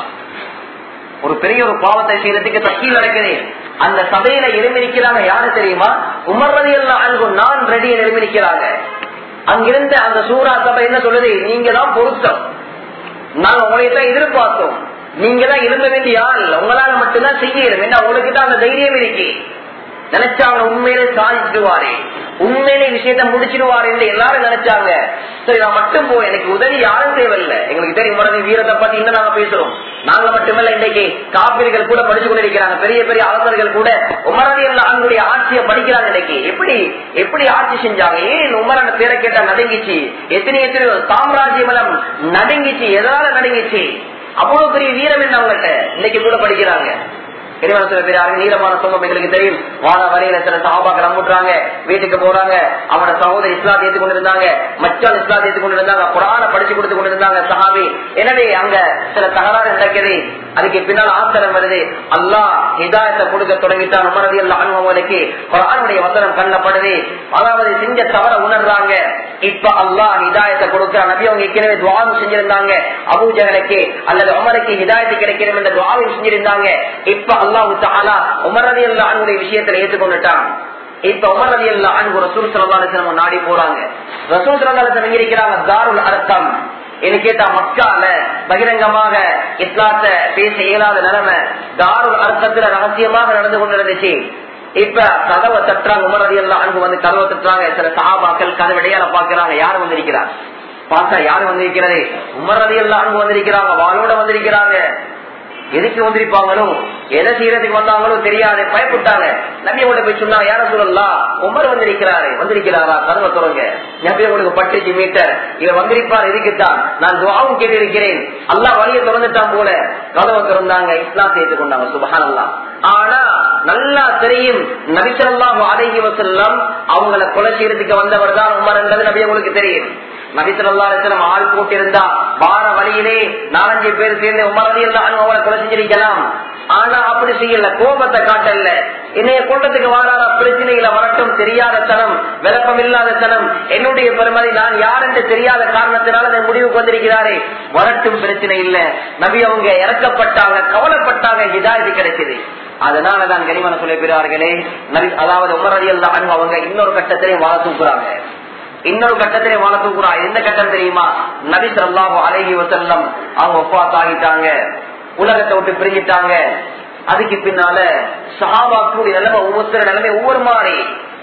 ஒரு பெரிய ஒரு பாவத்தை செய்யறதுக்கு தஸ்கீல் நடக்குது அந்த சபையில எழுமிருக்கிறாங்க யாரு தெரியுமா உமர் ரதி எல்லாம் அணுகு நான் ரெடியை எழுமிருக்கிறாங்க அங்கிருந்த அந்த சூரா சபை என்ன சொல்லுது நீங்க தான் பொருத்தம் நாங்க உங்களை தான் எதிர்பார்த்தோம் நீங்க தான் இருந்த வேண்டிய ஆள் உங்களால மட்டும்தான் செய்யணும் என்ன உங்களுக்கு தான் அந்த தைரியம் இருக்கு நினைச்சாங்க உண்மையிலே சாதிச்சிடுவாரு உண்மையிலே விஷயத்த முடிச்சிடுவாரு என்று எல்லாரும் நினைச்சாங்க சரி நான் மட்டும் போ எனக்கு உதவி யாரும் தேவையில்லை எங்களுக்கு தெரியும் உடனே வீரத்தை பத்தி இன்னும் நாங்க பேசுறோம் நாங்க மட்டுமல்ல இன்றைக்கு காப்பீர்கள் கூட படிச்சு கொண்டிருக்கிறாங்க பெரிய பெரிய அரசர்கள் கூட உமரதி அவங்களுடைய ஆட்சியை படிக்கிறாங்க இன்னைக்கு எப்படி எப்படி ஆட்சி செஞ்சாங்க ஏன் உமரன் பேரை கேட்டா நடுங்கிச்சு எத்தனை எத்தனை சாம்ராஜ்யம் எல்லாம் நடுங்கிச்சு எதனால நடுங்கிச்சு அவ்வளவு பெரிய வீரம் என்ன அவங்கள்ட்ட இன்னைக்கு கூட படிக்கிறாங்க இறைவன் சில பேர் நீளமான சோகம் எங்களுக்கு தெரியும் வார வரையில சில சாபாக்கள் அம்முட்டுறாங்க வீட்டுக்கு போறாங்க அவனோட சகோதரி இஸ்லாத்தை ஏற்றுக் கொண்டிருந்தாங்க மச்சான் இஸ்லாத்தை ஏற்றுக் கொண்டிருந்தாங்க குரான படிச்சு கொடுத்து கொண்டிருந்தாங்க சஹாபி எனவே அங்க சில தகராறு நடக்குது அதுக்கு பின்னால் ஆத்திரம் வருது அல்லாஹ் ஹிதாயத்தை கொடுக்க தொடங்கிட்டான் உமரதி அல்ல அனுபவங்களுக்கு குரானுடைய வசனம் கண்ணப்படுது அதாவது செஞ்ச தவற உணர்றாங்க இப்ப அல்லாஹ் ஹிதாயத்தை கொடுக்கிற நபி அவங்க ஏற்கனவே துவாரம் செஞ்சிருந்தாங்க அபூஜகனுக்கு அல்லது உமருக்கு ஹிதாயத்து கிடைக்கணும் என்ற துவாரம் செஞ்சிருந்தாங்க இப்ப அல்லாஹு தாலா உமரதி அல்ல அனுடைய விஷயத்துல ஏற்றுக்கொண்டுட்டான் இப்ப உமர் ரவி அல்ல அன்பு ரசூல் சலாசனம் நாடி போறாங்க ரசூல் சலாசனம் இருக்கிறாங்க தாருல் அர்த்தம் என்ன கேட்டா மக்கால பகிரங்கமாக இஸ்லாத்த பேச இயலாத நிலைமை தாருல் அர்த்தத்துல ரகசியமாக நடந்து கொண்டிருந்துச்சு இப்ப கதவை தட்டுறாங்க உமர் ரவி அல்ல அன்பு வந்து கதவை தட்டுறாங்க சில சாபாக்கள் கதவை இடையால பாக்குறாங்க யாரு வந்திருக்கிறார் பார்த்தா யாரு வந்திருக்கிறது உமர் ரவி அல்ல அன்பு வந்திருக்கிறாங்க வாளோட வந்திருக்கிறாங்க எதுக்கு வந்திருப்பாங்களோ எதை செய்யறதுக்கு வந்தாங்களோ தெரியாது பயப்பட்டாங்க நபியோட போய் சொன்னாங்க யார சொல்லலாம் உமர் வந்திருக்கிறாரு வந்திருக்கிறாரா கதவை தொடங்க நபி உங்களுக்கு பட்டுச்சு மீட்டர் இவர் வந்திருப்பார் இதுக்குத்தான் நான் துவாவும் கேட்டிருக்கிறேன் அல்லா வழியை திறந்துட்டான் போல கதவை திறந்தாங்க இஸ்லாம் சேர்த்து கொண்டாங்க சுபஹான் அல்லா ஆனா நல்லா தெரியும் நபிசல்லாம் அழகி வசல்லம் அவங்கள கொலை செய்யறதுக்கு வந்தவர் தான் உமர் என்றது நபி உங்களுக்கு தெரியும் நபிசல்லாத்திரம் ஆள் போட்டிருந்தா வார வழியிலே நாலஞ்சு பேர் சேர்ந்து உமரதி அவங்களை கொலை செஞ்சிருக்கலாம் ஆனா அப்படி செய்யல கோபத்தை காட்டல என்னைய கூட்டத்துக்கு வாராத பிரச்சனைகளை வரட்டும் தெரியாத தனம் விளக்கம் இல்லாத தனம் என்னுடைய பெருமதி நான் யார் என்று தெரியாத காரணத்தினால அந்த முடிவுக்கு வந்திருக்கிறாரே வரட்டும் பிரச்சனை இல்ல நபி அவங்க இறக்கப்பட்டாங்க கவலைப்பட்டாங்க இதாயது கிடைச்சது அதனாலதான் கனிமன சொல்லியிருக்கிறார்களே நபி அதாவது உமரதியல் தான் அவங்க இன்னொரு கட்டத்திலையும் வாழ தூக்குறாங்க இன்னொரு கட்டத்திலே வாழ தூக்குறா எந்த கட்டம் தெரியுமா நபி சொல்லாஹு அழகி வசல்லம் அவங்க ஒப்பாஸ் ஆகிட்டாங்க உலகத்தை விட்டு பிரிஞ்சிட்டாங்க அதுக்கு பின்னால சஹாபாக்குடைய நிலைமை ஒவ்வொருத்தர நிலைமை ஒவ்வொரு மாதிரி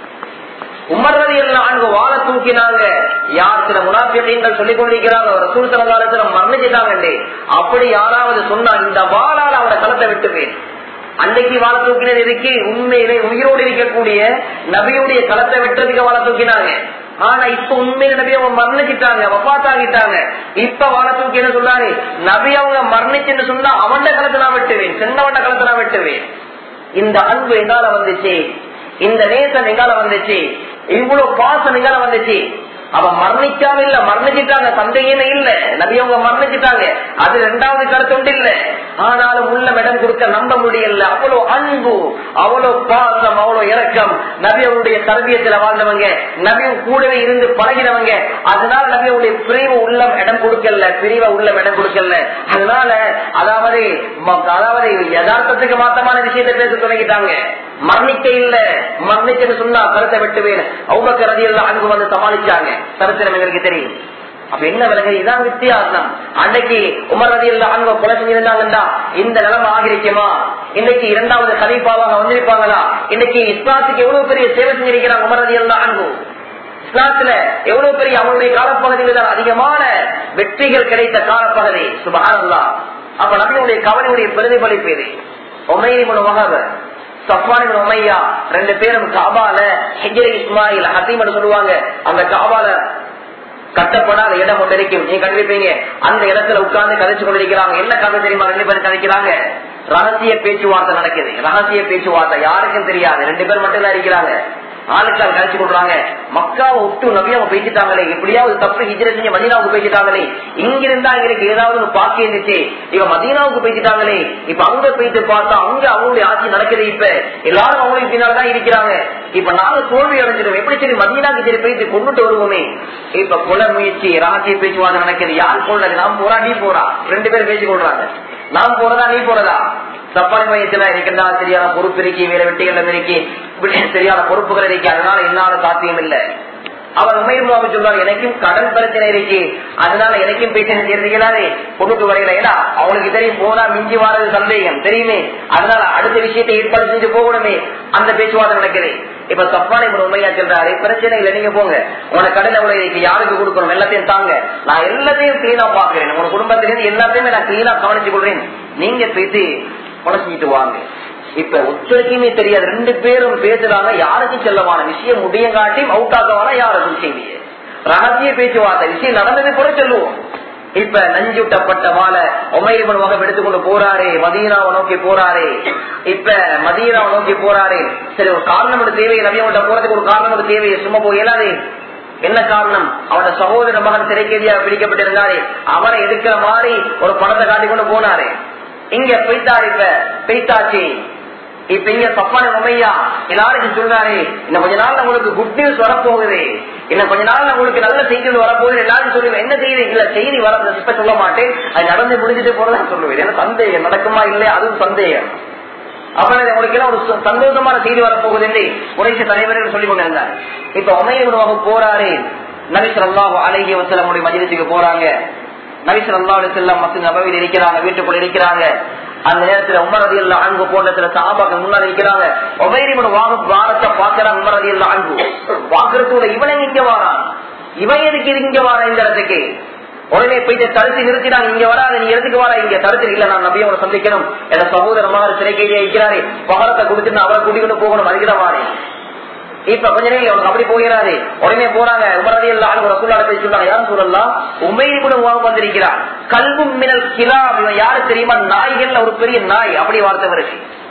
உமர்றது நான்கு வாழ தூக்கினாங்க யார் சில முனாபியங்கள் சொல்லிக் கொண்டிருக்கிறாங்க ஒரு சூழ்த்தலகாலத்துல மரணிச்சுட்டாங்க அப்படி யாராவது சொன்னா இந்த வாழால் அவரை களத்தை விட்டுவேன் அன்றைக்கு வாழ தூக்கினது இருக்கு உண்மையிலே உயிரோடு இருக்கக்கூடிய நபியுடைய களத்தை விட்டதுக்கு வாழ தூக்கினாங்க ஆனா இப்ப உண்மையில நபி அவங்க மரணிச்சிட்டாங்க வப்பாத்தாகிட்டாங்க இப்ப வாழ தூக்கி என்ன சொல்றாரு நபி அவங்க மரணிச்சுன்னு சொன்னா அவன் களத்தை நான் வெட்டுவேன் சின்னவண்ட களத்தை நான் வெட்டுவேன் இந்த அன்பு எங்கால வந்துச்சு இந்த நேசம் எங்கால வந்துச்சு இவ்வளவு பாசம் எங்கால வந்துச்சு அவ மரணிக்காம இல்ல மரணிச்சிட்டாங்க சந்தேகமே இல்ல நபி அவங்க மரணிச்சிட்டாங்க அது ரெண்டாவது கருத்து உண்டு இல்ல ஆனாலும் உள்ள இடம் கொடுக்க நம்ப முடியல அவ்வளவு அன்பு அவ்வளவு பாசம் அவ்வளவு இறக்கம் நபி அவருடைய தரபியத்துல வாழ்ந்தவங்க நபியும் கூடவே இருந்து பழகினவங்க அதனால நபி அவருடைய பிரிவு உள்ளம் இடம் கொடுக்கல பிரிவை உள்ளம் இடம் கொடுக்கல அதனால அதாவது அதாவது யதார்த்தத்துக்கு மாத்தமான விஷயத்தை பேச தொடங்கிட்டாங்க மரணிக்க இல்ல மரணிச்சுன்னு சொன்னா கருத்தை வெட்டுவேன் அவங்க ரதியெல்லாம் அங்கு வந்து சமாளிச்சாங்க சரித்திரம் எங்களுக்கு தெரியும் அப்ப என்ன விலங்கு இதான் வித்தியாசம் அன்னைக்கு உமர் ரதியில் அங்க கொலை செஞ்சிருந்தாங்கடா இந்த நிலைமை ஆகிருக்குமா இன்னைக்கு இரண்டாவது கலீஃபாவாக வந்திருப்பாங்களா இன்னைக்கு இஸ்லாத்துக்கு எவ்வளவு பெரிய சேவை செஞ்சிருக்கிறாங்க உமர் ரதியில் அங்கு இஸ்லாத்துல எவ்வளவு பெரிய அவருடைய காலப்பகுதியில் தான் அதிகமான வெற்றிகள் கிடைத்த காலப்பகுதி சுபகானல்லா அப்ப நபியுடைய கவலையுடைய பிரதிபலிப்பு இது உமையை மகவர் சஃபான் உமையா ரெண்டு பேரும் காபால ஹெஜ்ரி இஸ்மாயில் ஹசீம் சொல்லுவாங்க அந்த காபால கட்டப்படாத இடம் ஒன்று இருக்கும் நீங்க கண்டிப்பீங்க அந்த இடத்துல உட்கார்ந்து கதைச்சு கொண்டிருக்கிறாங்க என்ன கதை தெரியுமா ரெண்டு பேரும் கதைக்கிறாங்க ரகசிய பேச்சுவார்த்தை நடக்குது ரகசிய பேச்சுவார்த்தை யாருக்கும் தெரியாது ரெண்டு பேர் மட்டும் தான் இருக்கிறாங்க ஆளுக்கால் கழிச்சு கொடுறாங்க மக்காவை விட்டு நபி அவங்க பேசிட்டாங்களே எப்படியாவது தப்பு ஹிஜ்ர செஞ்சு மதீனாவுக்கு பேசிட்டாங்களே இங்க இருந்தா எங்களுக்கு ஏதாவது ஒரு பாக்கி இருந்துச்சு இவ மதீனாவுக்கு பேசிட்டாங்களே இப்ப அங்க போயிட்டு பார்த்தா அங்க அவங்களுடைய ஆட்சி நடக்குது இப்ப எல்லாரும் அவங்களுக்கு பின்னால்தான் இருக்கிறாங்க இப்ப நாங்க தோல்வி அடைஞ்சிடும் எப்படி சரி மதீனாக்கு சரி போயிட்டு கொண்டுட்டு வருவோமே இப்ப கொலை முயற்சி ரகசிய பேச்சுவார்த்தை நடக்குது யார் கொள்றது நான் போறா நீ போறா ரெண்டு பேரும் பேசிக் கொள்றாங்க நான் போறதா நீ போறதா சப்பானி மையத்துல இருக்கின்றா சரியான பொறுப்பு இருக்கி வேற வெட்டிகள் இருக்கி சரியான பொறுப்புகள் இருக்கு அதனால என்னால சாத்தியம் இல்லை அவர் உமையுமாவை சொல்றாரு எனக்கும் கடன் பிரச்சனை இருக்கு அதனால எனக்கும் பேசின தெரிஞ்சுக்கலாதே பொண்ணுக்கு வரையில ஏன்னா அவனுக்கு தெரியும் போனா மிஞ்சி வாரது சந்தேகம் தெரியுமே அதனால அடுத்த விஷயத்தை ஏற்பாடு செஞ்சு போகணுமே அந்த பேச்சுவார்த்தை நடக்குது இப்ப சப்பானை உண்மையா சொல்றாரு பிரச்சனை இல்லை நீங்க போங்க உனக்கு கடன் எவ்வளவு இருக்கு யாருக்கு கொடுக்கணும் எல்லாத்தையும் தாங்க நான் எல்லாத்தையும் கிளீனா பாக்குறேன் உங்க குடும்பத்திலிருந்து எல்லாத்தையுமே நான் கிளீனா கவனிச்சு கொள்றேன் நீங்க பேசி குறைச்சிட்டு வாங்க இப்ப ஒத்துழைக்குமே தெரியாது ரெண்டு பேரும் பேசுறாங்க யாருக்கும் செல்லவான விஷயம் முடிய காட்டி அவுட் ஆகவான யாருக்கும் செய்திய ரகசிய பேச்சுவார்த்தை விஷயம் நடந்தது கூட சொல்லுவோம் இப்ப நஞ்சுட்டப்பட்ட வாழை உமையவன் வகை எடுத்துக்கொண்டு போறாரே மதீனாவை நோக்கி போறாரே இப்ப மதீனாவை நோக்கி போறாரே சரி ஒரு காரணம் ஒரு தேவையை நவியவன்கிட்ட போறதுக்கு ஒரு காரணம் ஒரு தேவையை சும்மா போய் இயலாதே என்ன காரணம் அவனோட சகோதர மகன் சிறைக்கேதியா பிடிக்கப்பட்டிருந்தாரே அவரை எடுக்கிற மாதிரி ஒரு பணத்தை காட்டி கொண்டு போனாரே இங்க பெய்தாரு இப்ப பெய்தாச்சு இப்ப இங்க தப்பான உமையா எல்லாருக்கும் சொல்றாரு இன்னும் கொஞ்ச நாள் உங்களுக்கு குட் நியூஸ் வரப்போகுது இன்னும் கொஞ்ச நாள் உங்களுக்கு நல்ல செய்திகள் வரப்போகுது எல்லாரும் சொல்லுவேன் என்ன செய்தி இல்ல செய்தி வர இப்ப சொல்ல மாட்டேன் அது நடந்து முடிஞ்சுட்டு போறதா சொல்லுவேன் ஏன்னா சந்தேகம் நடக்குமா இல்லையா அதுவும் சந்தேகம் அப்புறம் உங்களுக்கு எல்லாம் ஒரு சந்தோஷமான செய்தி வரப்போகுது என்று உரைச்ச தலைவர்கள் சொல்லிக் கொண்டிருந்தார் இப்ப உமையவனுமாக போறாரு நபிசர் அல்லாஹ் அழகிய வசலமுடைய மஜிதத்துக்கு போறாங்க நபிசர் அல்லாஹ் செல்லம் மத்திய நபையில் இருக்கிறாங்க வீட்டுக்குள்ள இருக்கிறாங்க அந்த நேரத்துல உமரதி இல்ல அன்பு போன்ற சில சாபாக்கள் முன்னாடி இருக்கிறாங்க ஒபைரிமன் வாங்க வாரத்தை பாக்குறாங்க உமரதி இல்ல அன்பு பாக்குறதுக்குள்ள இவனை இங்க வாரான் இவன் எதுக்கு இது இங்க வாரான் இந்த இடத்துக்கு உடனே போயிட்டு தடுத்து நிறுத்தினாங்க இங்க வராது நீ எதுக்கு வரா இங்க தடுத்து இல்ல நான் நபியை சந்திக்கணும் என சகோதரமாக சிறை கைதியா இருக்கிறாரு பகரத்தை கொடுத்துட்டு அவரை கூட்டிக்கிட்டு போகணும் வருகிற மாதிரி இப்ப கொஞ்ச நேரம் அவனுக்கு அப்படி போகிறாரு உடனே போறாங்க உமரதி எல்லாம் ரசூல்லாட போய் சொன்னாங்க யாரும் சொல்லலாம் உமைரி கூட உணவு வந்திருக்கிறார் கல்வும் மினல் கிலா இவன் யாரு தெரியுமா நாய்கள்ல ஒரு பெரிய நாய் அப்படி வார்த்தை வருது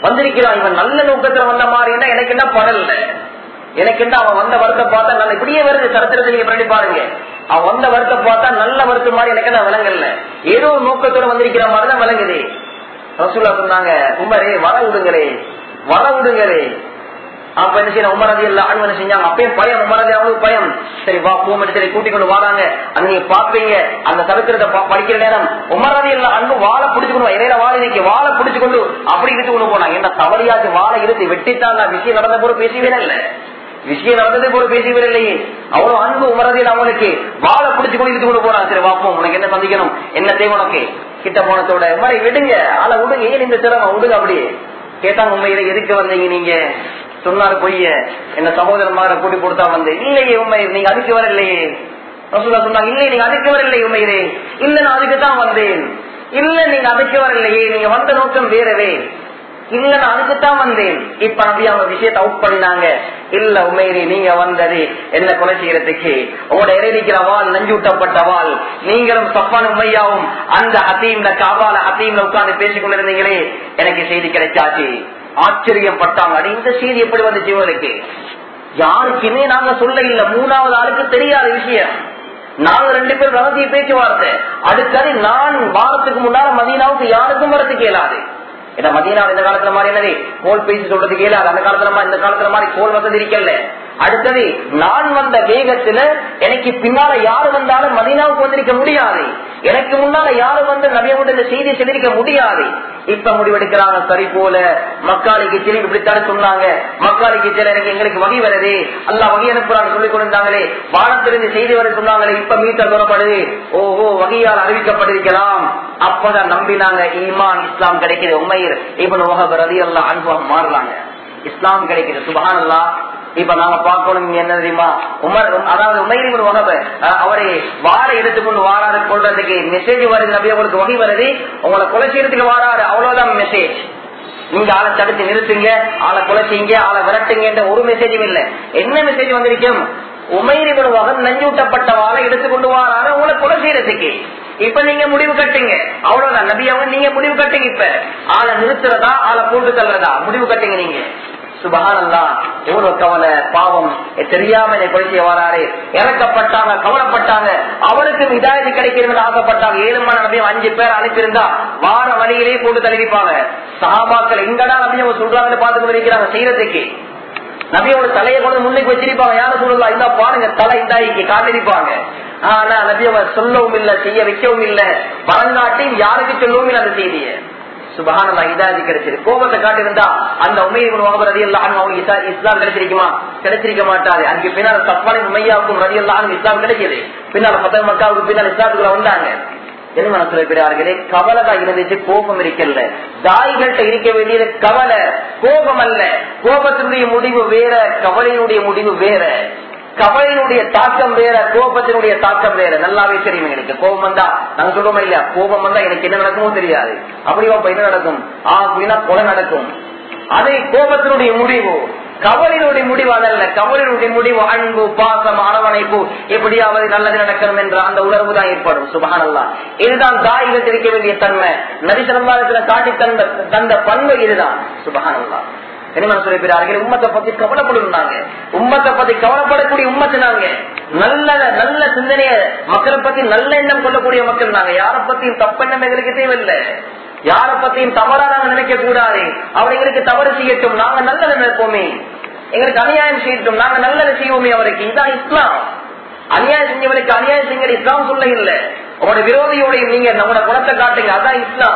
வந்திருக்கிறான் இவன் நல்ல நோக்கத்துல வந்த மாதிரின்னா எனக்கு என்ன படல எனக்கு என்ன அவன் வந்த வருத்த பார்த்தா நல்ல இப்படியே வருது சரித்திரத்தை நீங்க பண்ணி பாருங்க அவன் வந்த வருத்த பார்த்தா நல்ல வருத்த மாதிரி எனக்கு என்ன விளங்கல ஏதோ ஒரு நோக்கத்தோட வந்திருக்கிற மாதிரி தான் விளங்குது ரசூல்லா சொன்னாங்க உமரே வர விடுங்களே வர விடுங்களே அப்ப என்ன செய்யணும் உமரதி எல்லாம் அனுமதி செஞ்சாங்க அப்பயும் பயம் உமரதி அவங்களுக்கு பயம் சரி வா பூமடி சரி கூட்டிக் கொண்டு வராங்க அது நீங்க பாப்பீங்க அந்த சரித்திரத்தை ப- படிக்கிற நேரம் உமரதி எல்லாம் அன்பு வாழை பிடிச்சுக்கணும் இடையில வாழை இன்னைக்கு வாழை பிடிச்சு கொண்டு அப்படி இழுத்து கொண்டு போனாங்க என்ன தவறியாச்சு வாழை இழுத்து வெட்டித்தான் நான் விஷயம் நடந்த போது பேசவே இல்லை விஷயம் நடந்ததே போல பேசவே இல்லையே அவ்வளவு அன்பு உமரதியில் அவங்களுக்கு வாழை பிடிச்சு கொண்டு இழுத்து கொண்டு போறாங்க சரி வாப்போம் உனக்கு என்ன சந்திக்கணும் என்ன தேவை உனக்கு கிட்ட போனதோட மாதிரி விடுங்க ஆளை விடுங்க ஏன் இந்த சிரமம் விடுங்க அப்படியே கேட்டாங்க உண்மையில எதுக்கு வந்தீங்க நீங்க சொன்னாரு பொய்ய என்ன சகோதரமாக கூட்டி கொடுத்தா வந்து இல்லையே உண்மை நீங்க அதுக்கு வரலையே ரசூலா சொன்னாங்க இல்லை நீங்க அதுக்கு வரலையே உண்மையிலே இல்ல நான் அதுக்கு தான் வந்தேன் இல்ல நீங்க அதுக்கு வரலையே நீங்க வந்த நோக்கம் வேறவே இல்ல நான் அதுக்குத்தான் வந்தேன் இப்ப நபி அவங்க விஷயத்தை அவுட் பண்ணினாங்க இல்ல உண்மையிலே நீங்க வந்தது என்ன கொலை செய்யறதுக்கு உங்களோட இறைவிக்கிற வாள் நஞ்சூட்டப்பட்ட வாள் நீங்களும் சப்பான் உண்மையாவும் அந்த ஹத்தீம்ல காபால ஹத்தீம்ல உட்கார்ந்து பேசிக் கொண்டிருந்தீங்களே எனக்கு செய்தி கிடைச்சாச்சு ஆச்சரியப்பட்டாங்க அடி இந்த செய்தி எப்படி வந்துச்சு இவருக்கு யாருக்குமே நாங்க சொல்ல இல்ல மூணாவது ஆளுக்கு தெரியாத விஷயம் நாங்க ரெண்டு பேரும் ரகசிய பேச்சுவார்த்தை அடுத்தது நான் வாரத்துக்கு முன்னால மதீனாவுக்கு யாருக்கும் வரத்துக்கு இயலாது ஏன்னா மதீனா இந்த காலத்துல மாதிரி என்னது கோல் பேசி சொல்றதுக்கு இயலாது அந்த காலத்துல மா- இந்த காலத்துல மாதிரி கோல் வசதி இருக்கல அடுத்தது நான் வந்த வேகத்துல எனக்கு பின்னால யாரு வந்தாலும் மதீனாவுக்கு வந்திருக்க முடியாது எனக்கு முன்னால யாரு வந்து நபியோட இந்த செய்தி சொல்லிருக்க முடியாது இப்ப முடிவெடுக்கிறாங்க சரி போல மக்காளிக்கு திரும்பி இப்படித்தானே சொன்னாங்க மக்காளிக்கு சில எனக்கு எங்களுக்கு வகை வருது அல்லா வகை அனுப்புறாங்க சொல்லி கொண்டிருந்தாங்களே வானத்திலிருந்து செய்தி வர சொன்னாங்களே இப்ப மீட்ட தூரப்படுது ஓஹோ வகையால் அறிவிக்கப்பட்டிருக்கலாம் அப்பதான் நம்பினாங்க ஈமான் இஸ்லாம் கிடைக்குது உண்மையில் இப்ப உலக ரதி எல்லாம் அனுபவம் மாறுறாங்க இஸ்லாம் கிடைக்குது சுபஹானல்லா இப்ப நாங்க பார்க்கணும் இங்க என்ன தெரியுமா உமர் அதாவது உமையிலின் வகப அவரை வாழை எடுத்துக்கொண்டு வாராரு கொள்றதுக்கு மெசேஜ் வருது நபி உங்களுக்கு வகை வருது உங்களை கொலை செய்யறதுக்கு வாராரு அவ்வளவுதான் மெசேஜ் நீங்க ஆளை தடுத்து நிறுத்துங்க ஆளை கொலை செய்யுங்க ஆளை விரட்டுங்க ஒரு மெசேஜும் இல்ல என்ன மெசேஜ் வந்திருக்கும் உமைரிவன் வகன் நஞ்சூட்டப்பட்ட வாழை எடுத்துக்கொண்டு வாராரு உங்களை கொலை செய்யறதுக்கு இப்ப நீங்க முடிவு கட்டுங்க அவ்வளவுதான் நபி அவங்க நீங்க முடிவு கட்டுங்க இப்ப ஆளை நிறுத்துறதா ஆளை போட்டு தள்ளுறதா முடிவு கட்டுங்க நீங்க சுபகானந்தா எவ்வளவு கவலை பாவம் தெரியாம என்னை கொலை செய்ய வராரு இறக்கப்பட்டாங்க கவலைப்பட்டாங்க அவனுக்கும் இதாயத்து கிடைக்கிறது ஆசைப்பட்டாங்க ஏழு மணி நபியும் அஞ்சு பேர் அனுப்பியிருந்தா வார வழியிலே போட்டு தள்ளிப்பாங்க சகாபாக்கள் எங்கடா நபி அவங்க சொல்றாங்கன்னு பார்த்து கொண்டிருக்கிறாங்க செய்யறதுக்கு நபியோட தலையை கொண்டு முன்னுக்கு வச்சிருப்பாங்க யாரும் சொல்லலாம் இந்த பாருங்க தலை இந்தாய்க்கு காட்டிருப்பாங்க ஆனா நபி அவங்க சொல்லவும் இல்ல செய்ய வைக்கவும் இல்ல வரங்காட்டி யாருக்கு சொல்லவும் இல்லை அந்த செய்தியை சுபகானந்தா இதாதி கிடைச்சிரு கோபத்தை காட்டிருந்தா அந்த உமையின் வாங்க ரதி எல்லாம் அவங்களுக்கு இஸ்லா- இஸ்லாம் கிடைச்சிருக்குமா கிடைச்சிருக்க மாட்டாரு அதுக்கு பின்னால் சப்பானின் உமையாவுக்கும் ரதி எல்லாம் இஸ்லாம் கிடைச்சது பின்னால் பத்த மக்காவுக்கு பின்னால் இஸ்லாத்துக்குள்ள வந்தாங்க என்ன சொல்ல பெரியார்களே கவலை தான் இருந்துச்சு கோபம் இருக்கல தாய்கள்கிட்ட இருக்க வேண்டியது கவலை கோபம் அல்ல கோபத்தினுடைய முடிவு வேற கவலையினுடைய முடிவு வேற கவலையினுடைய தாக்கம் வேற கோபத்தினுடைய தாக்கம் வேற நல்லாவே தெரியும் எங்களுக்கு கோபம் வந்தா நாங்க சொல்றோமா இல்லையா கோபம் வந்தா எனக்கு என்ன நடக்குமோ தெரியாது அப்படி அப்ப என்ன நடக்கும் ஆ அப்படின்னா கொலை நடக்கும் அது கோபத்தினுடைய முடிவு கவலினுடைய முடிவு அதல்ல கவலினுடைய முடிவு அன்பு பாசம் அரவணைப்பு எப்படியாவது நல்லது நடக்கணும் என்ற அந்த உணர்வு தான் ஏற்படும் சுபகானல்லா இதுதான் தாய்கள் தெரிவிக்க வேண்டிய தன்மை நரிசனம்பாலத்துல காட்டி தந்த தந்த பண்பு இதுதான் சுபகானல்லா என்ன சொல்லிருக்கிறார்கள் உம்மத்தை பத்தி கவலைப்படுறாங்க உம்மத்தை பத்தி கவலைப்படக்கூடிய உம்மத்து நாங்க நல்ல நல்ல சிந்தனைய மக்களை பத்தி நல்ல எண்ணம் கொள்ளக்கூடிய மக்கள் நாங்க யாரை பத்தியும் தப்பெண்ணம் எங்களுக்கு தேவையில்லை யார பத்தியும் தவறா நாங்க நினைக்க கூடாது அவர் எங்களுக்கு தவறு செய்யட்டும் நாங்க நல்லதை நினைப்போமே எங்களுக்கு அநியாயம் செய்யட்டும் நாங்க நல்லதை செய்வோமே அவருக்கு இதுதான் இஸ்லாம் அநியாயம் செஞ்சவனுக்கு அநியாயம் செய்ய இஸ்லாம் சொல்ல இல்லை உங்களோட விரோதியோடையும் நீங்க நம்மளோட குணத்தை காட்டுங்க அதான் இஸ்லாம்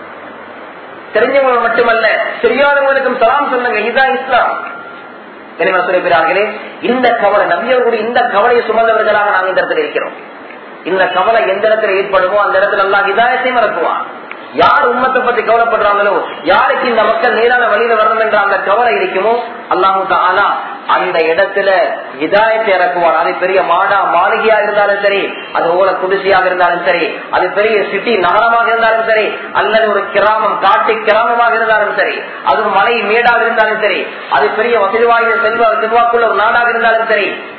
தெரிஞ்சவங்க மட்டுமல்ல தெரியாதவங்களுக்கும் சலாம் சொல்லுங்க இதுதான் இஸ்லாம் எனவே சொல்லுகிறார்களே இந்த கவலை நபியவர்களுடைய இந்த கவலையை சுமந்தவர்களாக நாங்கள் இந்த இடத்துல இருக்கிறோம் இந்த கவலை எந்த இடத்துல ஏற்படுமோ அந்த இடத்துல எல்லாம் இதாயத்தை மறக்குவான் யார் உம்மத்தை பத்தி கவலைப்படுறாங்களோ யாருக்கு இந்த மக்கள் நேரான வழியில வரணும் என்ற அந்த கவலை இருக்குமோ அல்லாஹு ஆனா அந்த இடத்துல இதாயத்தை இறக்குவார் அது பெரிய மாடா மாளிகையா இருந்தாலும் சரி அது ஓல குடிசையாக இருந்தாலும் சரி அது பெரிய சிட்டி நகரமாக இருந்தாலும் சரி அல்லது ஒரு கிராமம் காட்டு கிராமமாக இருந்தாலும் சரி அது ஒரு மலை மேடாக இருந்தாலும் சரி அது பெரிய வசதி வாய்ந்த செல்வ செல்வாக்குள்ள ஒரு நாடாக இருந்தாலும் சரி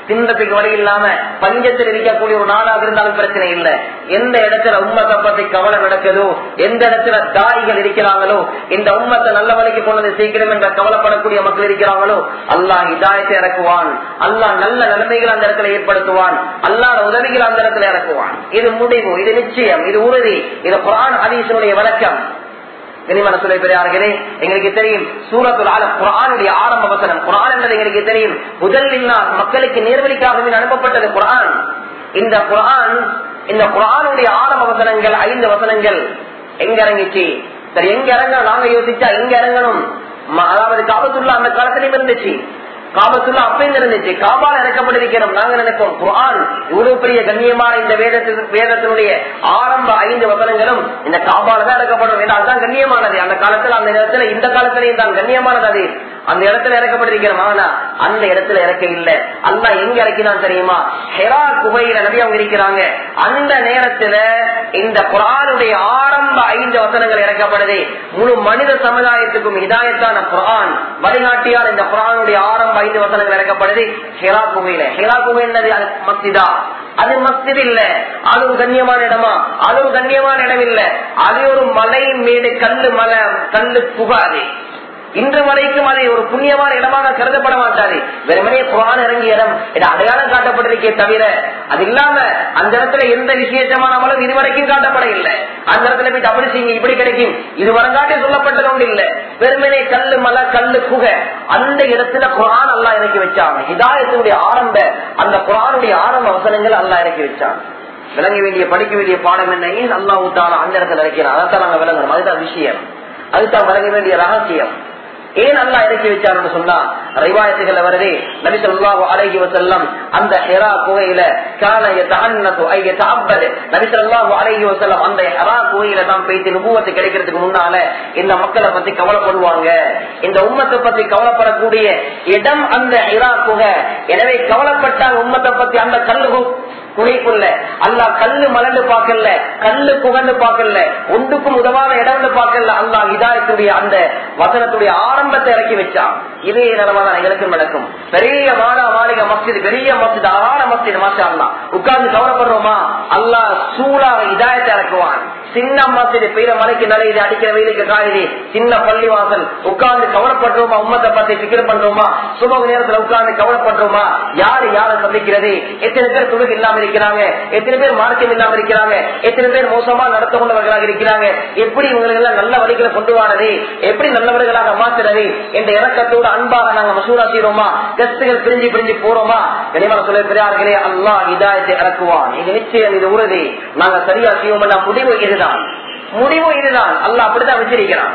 தின்றதுக்கு வழி இல்லாம பஞ்சத்தில் இருக்கக்கூடிய ஒரு நாடாக இருந்தாலும் பிரச்சனை இல்லை எந்த இடத்துல உம்மத்தை பத்தி கவலை நடக்குதோ எந்த இடத்துல தாய்கள் இருக்கிறாங்களோ இந்த உம்மத்தை நல்ல வழிக்கு கொண்டது சீக்கிரம் என்ற கவலைப்படக்கூடிய மக்கள் இருக்கிறாங்களோ அல்லாஹ் இதாயத்தை இறக்குவான் அல்லாஹ் நல்ல நிலைமைகள் அந்த இடத்துல ஏற்படுத்துவான் அல்லாத உதவிகள் அந்த இடத்துல இறக்குவான் இது முடிவு இது நிச்சயம் இது உறுதி இது குரான் ஹதீஸனுடைய விளக்கம் கனிமன சொல்ல பெரியார்களே எங்களுக்கு தெரியும் சூரத்துல் ஆலம் குரானுடைய ஆரம்ப வசனம் குரான் என்பது எங்களுக்கு தெரியும் முதல் மக்களுக்கு நேர்வழிக்காகவே அனுப்பப்பட்டது குரான் இந்த குரான் இந்த குரானுடைய ஆரம்ப வசனங்கள் ஐந்து வசனங்கள் எங்க இறங்கிச்சு சரி எங்க இறங்க நாங்க யோசிச்சா எங்க இறங்கணும் அதாவது காபத்துள்ள அந்த காலத்திலையும் இருந்துச்சு காபத்துள்ள அப்பயும் இருந்துச்சு காபால் இறக்கப்பட்டிருக்கிறோம் நாங்க நினைப்போம் குரான் இவ்வளவு பெரிய கண்ணியமான இந்த வேதத்தின் வேதத்தினுடைய ஆரம்ப ஐந்து வசனங்களும் இந்த காபால தான் இறக்கப்படும் ஏன்னா அதுதான் கண்ணியமானது அந்த காலத்துல அந்த நேரத்துல இந்த காலத்திலையும் தான் கண்ணியமானது அது அந்த இடத்துல இறக்கப்பட்டிருக்கிறோம் ஆனா அந்த இடத்துல இறக்க இல்ல அல்லா எங்க இறக்கினான் தெரியுமா ஹெரா குகையில நபி அவங்க இருக்கிறாங்க அந்த நேரத்துல இந்த குரானுடைய ஆரம்ப ஐந்து வசனங்கள் இறக்கப்படுது முழு மனித சமுதாயத்துக்கும் இதாயத்தான குரான் வழிகாட்டியான இந்த குரானுடைய ஆரம்ப ஐந்து வசனங்கள் இறக்கப்படுது ஹெரா குகையில ஹெரா குகை என்னது அது மஸ்திதா அது மஸ்தித் இல்ல அது ஒரு கண்ணியமான இடமா அது ஒரு கண்ணியமான இடம் இல்ல அது ஒரு மலை மேடு கல்லு மலை கல்லு புகாது இன்று வரைக்கும் அதை ஒரு புண்ணியமான இடமாக கருதப்பட மாட்டாது வெறுமனே குரான் இறங்கிய இடம் இது அடையாளம் காட்டப்பட்டிருக்கே தவிர அது இல்லாம அந்த இடத்துல எந்த விசேஷமான அமலும் இதுவரைக்கும் காட்டப்பட இல்லை அந்த இடத்துல போய் அப்படி செய்யுங்க இப்படி கிடைக்கும் இது வரங்காட்டி சொல்லப்பட்டது ஒன்று இல்லை வெறுமனே கல்லு மலை கல்லு குகை அந்த இடத்துல குரான் அல்லா இறக்கி வச்சாங்க இதாயத்தினுடைய ஆரம்ப அந்த குரானுடைய ஆரம்ப வசனங்கள் அல்லா இறக்கி வச்சாங்க விளங்க வேண்டிய படிக்க வேண்டிய பாடம் என்ன ஏன் அல்லா ஊட்டான அந்த இடத்துல இறக்கிறான் அதைத்தான் நாங்க விளங்கணும் அதுதான் விஷயம் அதுதான் விளங்க வேண்டிய ரகசியம் ஏன் அல்லா இறக்கி வச்சாருன்னு சொன்னா ரிவாயத்துகள் வருது நபி சொல்லாஹு அலைஹி வசல்லம் அந்த ஹெரா குகையில கால யதஅன்னது ஐ யதஅப்பது நபி சொல்லாஹு அலைஹி வசல்லம் அந்த ஹெரா குகையில தான் போயிட்டு நுபுவத்து கிடைக்கிறதுக்கு முன்னால இந்த மக்களை பத்தி கவலைப்படுவாங்க இந்த உம்மத்தை பத்தி கவலைப்படக்கூடிய இடம் அந்த ஹெரா குகை எனவே கவலைப்பட்டாங்க உம்மத்தை பத்தி அந்த கல்லு குகைக்குள்ள அல்லா கல்லு மலர்ந்து பார்க்கல கல்லு புகழ்ந்து பார்க்கல ஒன்றுக்கும் உதவாத இடம்னு பார்க்கல அல்லா இதாயத்துடைய அந்த வசனத்துடைய ஆரம்பத்தை இறக்கி வச்சான் இதே நிலமாதான் எங்களுக்கு நடக்கும் பெரிய மாடா மாளிகை மஸ்ஜித் பெரிய மஸ்ஜித் அழகான மஸ்ஜித் மாஷா அல்லா உட்கார்ந்து கவலைப்படுறோமா அல்லா சூழாக இதாயத்தை இறக்குவான் சின்ன மஸ்ஜித் பெய்த மலைக்கு நலையுது அடிக்கிற வெயிலுக்கு காயுது சின்ன பள்ளிவாசல் உட்கார்ந்து கவலைப்படுறோமா உம்மத்தை பத்தி சிக்கல் பண்றோமா சுப நேரத்துல உட்கார்ந்து கவலைப்படுறோமா யாரு யாரை சந்திக்கிறது எத்தனை பேர் துடுகு இல்லாம இருக்கிறாங்க எத்தனை பேர் மார்க்கம் இல்லாம இருக்கிறாங்க எத்தனை பேர் மோசமா நடத்த கொண்டவர்களாக இருக்கிறாங்க எப்படி இவங்களுக்கு எல்லாம் நல்ல வழிகளை கொண்டு வாரது எப்படி நல்லவர்களாக மாத்துறது என்ற இறக்கத்தோடு அன்பாக நாங்க மசூரா செய்யறோமா டெஸ்டுகள் பிரிஞ்சு பிரிஞ்சு போறோமா கனிமன சொல்ல பெரியார்களே அல்லா இதாயத்தை இறக்குவான் இது நிச்சயம் இது உறுதி நாங்க சரியா செய்வோம் முடிவு இதுதான் முடிவு இதுதான் அல்ல அப்படித்தான் வச்சிருக்கிறான்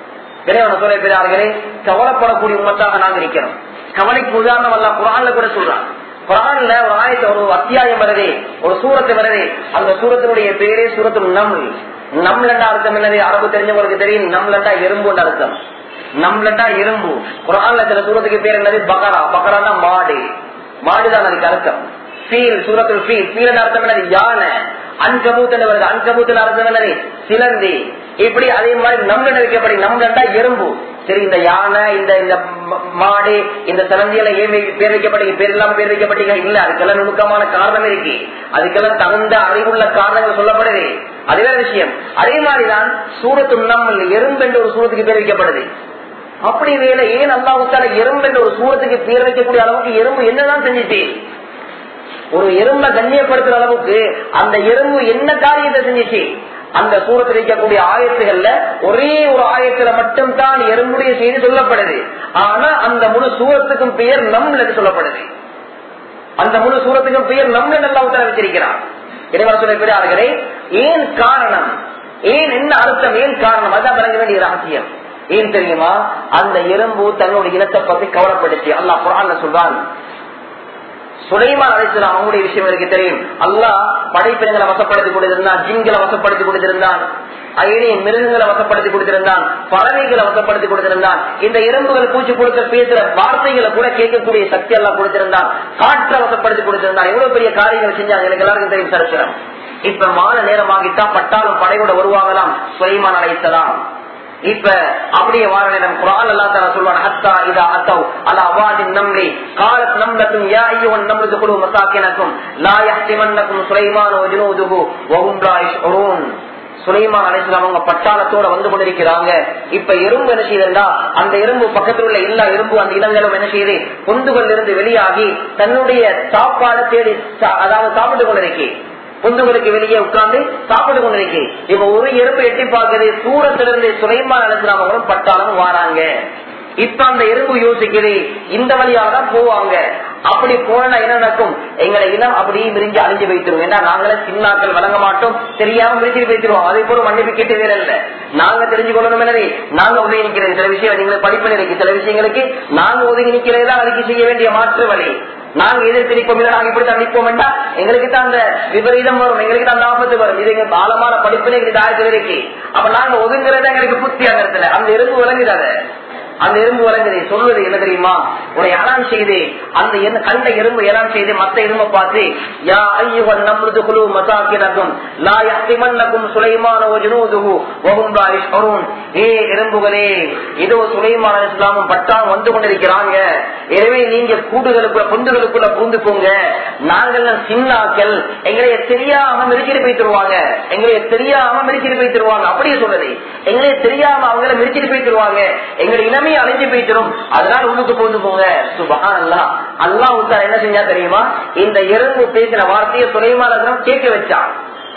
கனிமன சொல்ல பெரியார்களே கவலைப்படக்கூடிய உமத்தாக நாங்க இருக்கிறோம் கவலைக்கு உதாரணம் அல்ல குரான்ல கூட சொல்றான் குரான்ல ஒரு ஆயத்தை ஒரு அத்தியாயம் வருது ஒரு சூரத்து வருது அந்த சூரத்தினுடைய பேரே சூரத்து நம் நம்லண்டா அர்த்தம் என்னது அரபு தெரிஞ்சவங்களுக்கு தெரியும் நம்லண்டா எறும்புன்னு அர்த்தம் நம்லண்டா எறும்பு குரான்ல சில சூரத்துக்கு பேர் என்னது பகரா பகரானா மாடு மாடுதான் அதுக்கு அர்த்தம் ஃபீல் சூரத்தில் ஃபீல் ஃபீல் அர்த்தம் என்னது யானை அன்கபூத்தன் வருது அன்கபூத்தன் அர்த்தம் என்னது சிலந்தி இப்படி அதே மாதிரி நம்லண்ட வைக்கப்படி நம்லண்டா எறும்பு சரி இந்த யானை இந்த இந்த மாடு இந்த சிலந்தியில ஏன் பேர் வைக்கப்பட்டீங்க பேர் இல்லாம பேர் வைக்கப்பட்டீங்க இல்ல அதுக்கெல்லாம் நுணுக்கமான காரணம் இருக்கு அதுக்கெல்லாம் தகுந்த அறிவுள்ள காரணங்கள் சொல்லப்படுது அது வேற விஷயம் அதே மாதிரிதான் சூரத்து நம்ம எறும்பு என்ற ஒரு சூரத்துக்கு பேர் வைக்கப்படுது அப்படி வேலை ஏன் அல்லாவுக்கால எறும்பு என்ற ஒரு சூரத்துக்கு பேர் வைக்கக்கூடிய அளவுக்கு எறும்பு என்னதான் செஞ்சுச்சு ஒரு எறும்பை கண்ணியப்படுத்துற அளவுக்கு அந்த எறும்பு என்ன காரியத்தை செஞ்சிச்சு அந்த சூரத்தில் இருக்கக்கூடிய ஆயத்துகள்ல ஒரே ஒரு ஆயத்துல மட்டும் தான் எறும்புடைய செய்தி சொல்லப்படுது ஆனா அந்த முழு சூரத்துக்கும் பெயர் நம்ல சொல்லப்படுது அந்த முழு சூரத்துக்கும் பெயர் நம்ல நல்லா உத்தர வச்சிருக்கிறான் இறைவன் சொல்ல பெரியார்களே ஏன் காரணம் ஏன் என்ன அர்த்தம் ஏன் காரணம் அதான் விளங்க வேண்டிய ரகசியம் ஏன் தெரியுமா அந்த எறும்பு தன்னுடைய இனத்தை பத்தி கவலைப்படுத்தி அல்லா குரான் சொல்றான் சுலைமான் அழைச்சலாம் அவங்களுடைய விஷயம் எனக்கு தெரியும் அல்லாஹ் படைப்பினங்களை வசப்படுத்தி கொடுத்திருந்தான் ஜின்களை வசப்படுத்தி கொடுத்திருந்தான் ஏனைய மிருகங்களை வசப்படுத்தி கொடுத்திருந்தான் பறவைகளை வசப்படுத்தி கொடுத்திருந்தான் இந்த எறும்புகள் பூச்சி கொடுத்த பேசுற வார்த்தைகளை கூட கேட்கக்கூடிய சக்தி எல்லாம் கொடுத்திருந்தான் காற்றை வசப்படுத்தி கொடுத்திருந்தான் எவ்வளவு பெரிய காரியங்கள் செஞ்சாங்க எனக்கு எல்லாருக்கும் தெரியும் சரித்திரம் இப்ப மாலை நேரம் ஆகிட்டா பட்டாலும் படையோட வருவாங்களாம் சுலைமான் அழைத்தலாம் இப்ப அப்படியே வார நேரம் குரான் அல்லா தால சொல்வான் ஹத்தா இதா அத்தவ் அலா அவாதின் நம்லி காலத் நம்லத்தும் யா ஐயுவன் நம்லத்து குழு மசாக்கினக்கும் லா யஹ்திமன்னக்கும் சுலைமான் வஜுனூதுஹு வஹும் லா யஷ்உரூன் சுலைமான் அலிஸ்லாம் அவங்க பட்டாளத்தோட வந்து கொண்டிருக்கிறாங்க இப்ப எறும்பு என்ன செய்யுதுண்டா அந்த எறும்பு பக்கத்தில் உள்ள எல்லா எறும்பு அந்த இனங்களும் என்ன செய்யுது பொந்துகள் இருந்து வெளியாகி தன்னுடைய சாப்பாடு தேடி சா- அதாவது சாப்பிட்டு கொண்டிருக்கேன் பொந்துகளுக்கு வெளியே உட்கார்ந்து சாப்பிட்டு கொண்டிருக்கு இப்ப ஒரு எறும்பு எட்டி பார்க்குது தூரத்திலிருந்து சுலைமான் அலிஸ்லாம் அவங்களும் பட்டாளம் வாராங்க இப்ப அந்த எறும்பு யோசிக்குது இந்த வழியாக தான் போவாங்க அப்படி போனா என்ன நடக்கும் எங்களை இனம் அப்படியே விரிஞ்சு அழிஞ்சு வைத்திருவோம் ஏன்னா நாங்களே சின்னாக்கள் வழங்க மாட்டோம் தெரியாம விரிச்சு வைத்திருவோம் அதே போல மன்னிப்பு கேட்டு வேற இல்ல நாங்க தெரிஞ்சு கொள்ளணும் எனவே நாங்க உதவி நிக்கிறது சில விஷயம் நீங்க படிப்பு இருக்கு சில விஷயங்களுக்கு நாங்க ஒதுங்கி நிக்கிறதா அதுக்கு செய்ய வேண்டிய மாற்று வழி நாங்க எதிர்த்திருப்போம் இல்ல நாங்க இப்படி தான் நிற்போம் என்றா எங்களுக்கு தான் அந்த விபரீதம் வரும் எங்களுக்கு தான் அந்த ஆபத்து வரும் இது எங்க ஆழமான படிப்பினை எங்களுக்கு ஆயத்தில் இருக்கு அப்ப நாங்க ஒதுங்குறத எங்களுக்கு புத்தி அந்த இடத்துல அந்த எறும்பு விளங்குதாத அந்த எறும்பு வழங்குது சொல்வது என்ன தெரியுமா உன்னை அலாம் செய்து அந்த எண்ண- கண்ட எறும்பு எல்லாம் செய்து மத்த எறும்பை பார்த்து யா ஐயுவன் நம்மளது குழு மசாக்கினக்கும் லா யஹ்திமன்னக்கும் சுலைமான வஜுனூதுஹு வஹும் லா யஷ்உரூன் ஏ எறும்புகளே இதோ சுலைமான இஸ்லாமும் பட்டாம் வந்து கொண்டிருக்கிறாங்க எனவே நீங்க கூடுகளுக்குள்ள பொந்துகளுக்குள்ள பூந்து போங்க நாங்கள் சின்னாக்கள் எங்களைய தெரியாம மிரிச்சிட்டு போய் தருவாங்க எங்களைய தெரியாம மிரிச்சிட்டு போய் தருவாங்க அப்படியே சொல்லுது எங்களைய தெரியாம அவங்கள மிரிச்சிட்டு போய் தருவாங்க எங்களை இனமே அழிஞ்சு போயிட்டுரும் அதனால உள்ளுக்கு போந்து போங்க சுபஹான் அல்லா அல்லா உத்தார் என்ன செஞ்சா தெரியுமா இந்த எறும்பு பேசின வார்த்தையை சுலைமான கேட்க வச்சான்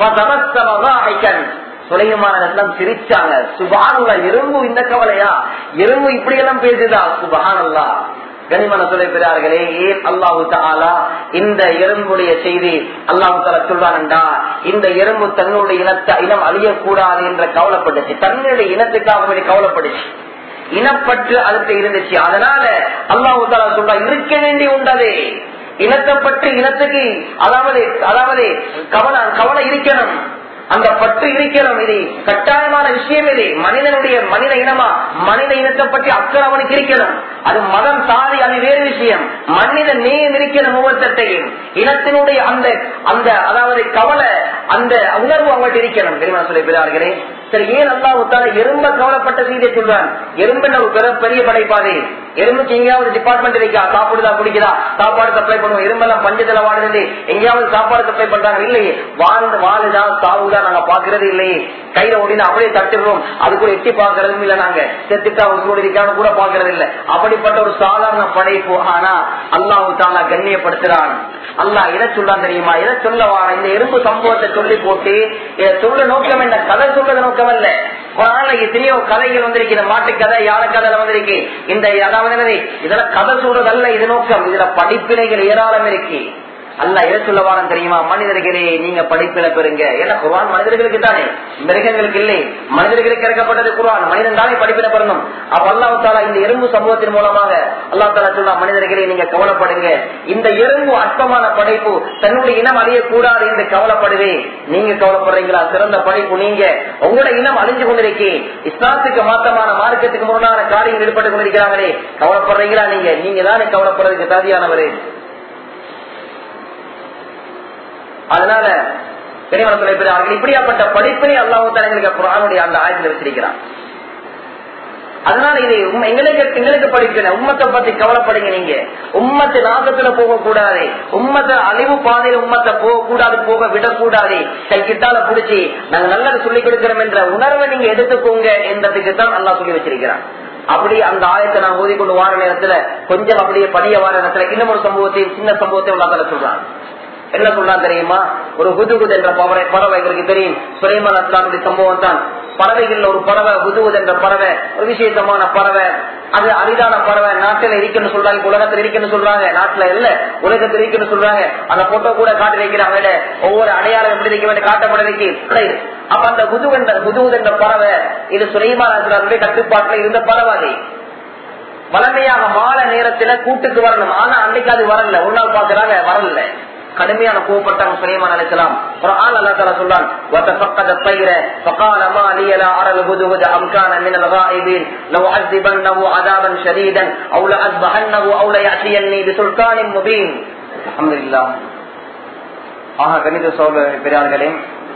சுலைமான சிரிச்சாங்க சுபானுல்லா எறும்பு இந்த கவலையா எறும்பு இப்படி எல்லாம் பேசுதா சுபஹானல்லா கனிமன சொல்லுகிறார்களே ஏன் அல்லாஹு தாலா இந்த எறும்புடைய செய்தி அல்லாஹு தாலா சொல்வான்டா இந்த எறும்பு தன்னுடைய இனத்தை இனம் அழியக்கூடாது என்ற கவலைப்பட்டுச்சு தன்னுடைய இனத்துக்காக வேண்டி கவலைப்பட்டுச்சு இனப்பற்று அதுக்கு இருந்துச்சு அதனால அல்லாஹு தாலா சொல்றா இருக்க வேண்டி உண்டதே இனத்தை பற்றி இனத்துக்கு அதாவது அதாவது கவலை கவலை இருக்கணும் அந்த பற்று இருக்கணும் இது கட்டாயமான விஷயம் இது மனிதனுடைய மனித இனமா மனித இனத்தை பற்றி அக்கறை அவனுக்கு இருக்கணும் அது மதம் சாதி அது வேறு விஷயம் மனித நேயம் இருக்கணும் ஒவ்வொருத்தையும் இனத்தினுடைய அந்த அந்த அதாவது கவலை அந்த உணர்வு அவங்கள்ட்ட இருக்கணும் தெரியுமா சொல்லிவிடார்களே சரி ஏன் அல்லா உத்தால எறும்ப கவலைப்பட்ட செய்தியை சொல்றான் எறும்பு ஒரு பெரிய பெரிய படைப்பாது எறும்புக்கு எங்கேயாவது டிபார்ட்மெண்ட் இருக்கா சாப்பிடுதா குடிக்குதா சாப்பாடு சப்ளை பண்ணுவோம் எறும்பெல்லாம் பஞ்சத்துல வாடுது எங்கேயாவது சாப்பாடு சப்ளை பண்றாங்க இல்லையே வாழ்ந்து வாழுதா சாவுதா நாங்க பாக்குறது இல்லையே கையில ஓடினா அப்படியே தட்டுறோம் அது கூட எட்டி பாக்குறதும் இல்ல நாங்க செத்துட்டா உங்களோட இருக்கான்னு கூட பாக்குறது இல்ல அப்படிப்பட்ட ஒரு சாதாரண படைப்பு ஆனா அல்லாஹு தாலா கண்ணியப்படுத்துறான் அல்லாஹ் எதை சொல்லான் தெரியுமா எதை சொல்லவா இந்த எறும்பு சம்பவத்தை சொல்லி போட்டு இதை சொல்ல நோக்கம் என்ன கதை சொல்றது நோக்கம் அல்ல குரான்ல எத்தனையோ கதைகள் வந்திருக்கு மாட்டு கதை யாழ கதை வந்திருக்கு இந்த அதாவது என்னது, இதெல்லாம் கதை சொல்றது அல்ல இது நோக்கம் இதுல படிப்பினைகள் ஏராளம் இருக்கு அல்ல எதை சொல்ல வாரம் தெரியுமா மனிதர்களே நீங்க படிப்பில பெறுங்க ஏன்னா குர்ஆன் மனிதர்களுக்கு தானே மிருகங்களுக்கு இல்லை மனிதர்களுக்கு இறக்கப்பட்டது குர்ஆன் மனிதன் தானே படிப்பில பெறணும் அப்ப அல்லாஹ் தாலா இந்த எறும்பு சம்பவத்தின் மூலமாக அல்லாஹ் தாலா சொல்லா மனிதர்களே நீங்க கவலைப்படுங்க இந்த எறும்பு அற்பமான படைப்பு தன்னுடைய இனம் அழியக்கூடாது என்று கவலைப்படுவே நீங்க கவலைப்படுறீங்களா சிறந்த படைப்பு நீங்க உங்களோட இனம் அழிஞ்சு கொண்டிருக்கே இஸ்லாத்துக்கு மாத்தமான மார்க்கத்துக்கு முரணான காரியம் ஈடுபட்டு கொண்டிருக்கிறாங்களே கவலைப்படுறீங்களா நீங்க நீங்க தானே கவலைப்படுறதுக்கு தகுதியானவரே அதனால பெரியவர்கள் பெரியார்கள் இப்படியாப்பட்ட படிப்பினை அல்லாஹு எங்களுக்கு குரானுடைய அந்த ஆயத்தில் வச்சிருக்கிறான் அதனால இது உம்- எங்களுக்கு எங்களுக்கு படிக்கணும் உம்மத்தை பத்தி கவலைப்படுங்க நீங்க உம்மத்து நாசத்துல போக கூடாது உம்மத்தை அழிவு பாதையில உம்மத்தை போக கூடாது போக விடக்கூடாது கை கிட்டால புடிச்சு நாங்க நல்லது சொல்லிக் கொடுக்கிறோம் என்ற உணர்வை நீங்க எடுத்துக்கோங்க என்றதுக்கு தான் நல்லா சொல்லி வச்சிருக்கிறான் அப்படி அந்த ஆயத்தை நான் ஓதி கொண்டு வார நேரத்துல கொஞ்சம் அப்படியே பணிய வார நேரத்துல இன்னும் ஒரு சம்பவத்தையும் சின்ன சம்பவத்தையும் உள்ளாத சொல்றான் என்ன சொல்றான் தெரியுமா ஒரு ஹுதுகுத் என்ற பறவை பறவை எங்களுக்கு தெரியும் சுலைமான் அஸ்லாமுடைய சம்பவம் தான் பறவைகள்ல ஒரு பறவை ஹுதுகுத் என்ற பறவை ஒரு விசேஷமான பறவை அது அரிதான பறவை நாட்டில் இருக்குன்னு சொல்றாங்க இப்ப உலகத்தில் இருக்குன்னு சொல்றாங்க நாட்டுல இல்ல உலகத்தில் இருக்குன்னு சொல்றாங்க அந்த போட்டோ கூட காட்டி வைக்கிறாங்க இல்ல ஒவ்வொரு அடையாளம் எப்படி வைக்க வேண்டிய காட்டப்பட வைக்க கிடையாது அப்ப அந்த குது என்ற குதுகுத் என்ற பறவை இது சுலைமான் அஸ்லாமுடைய கட்டுப்பாட்டுல இருந்த பறவை அது. வளமையாக மாலை நேரத்துல கூட்டுக்கு வரணும் ஆனா அன்னைக்கு அது வரல ஒரு நாள் பாக்குறாங்க வரல கடுமையான கோவப்பட்டாங்க சுலைமான் அழைக்கலாம் ஒரு ஆள் அல்லா தலா சொல்றான் وَتَفَقَّدَ الطَّيْرَ فَقَالَ مَا لِيَ لَا أَرَى الْهُدْهُدَ أَمْ كَانَ مِنَ الْغَائِبِينَ لَأُعَذِّبَنَّهُ عَذَابًا شَدِيدًا أَوْ لَأَذْبَحَنَّهُ أَوْ لَيَأْتِيَنِّي بِسُلْطَانٍ مُبِينٍ الحمد لله ஆக கணித சோழ பெரியார்களே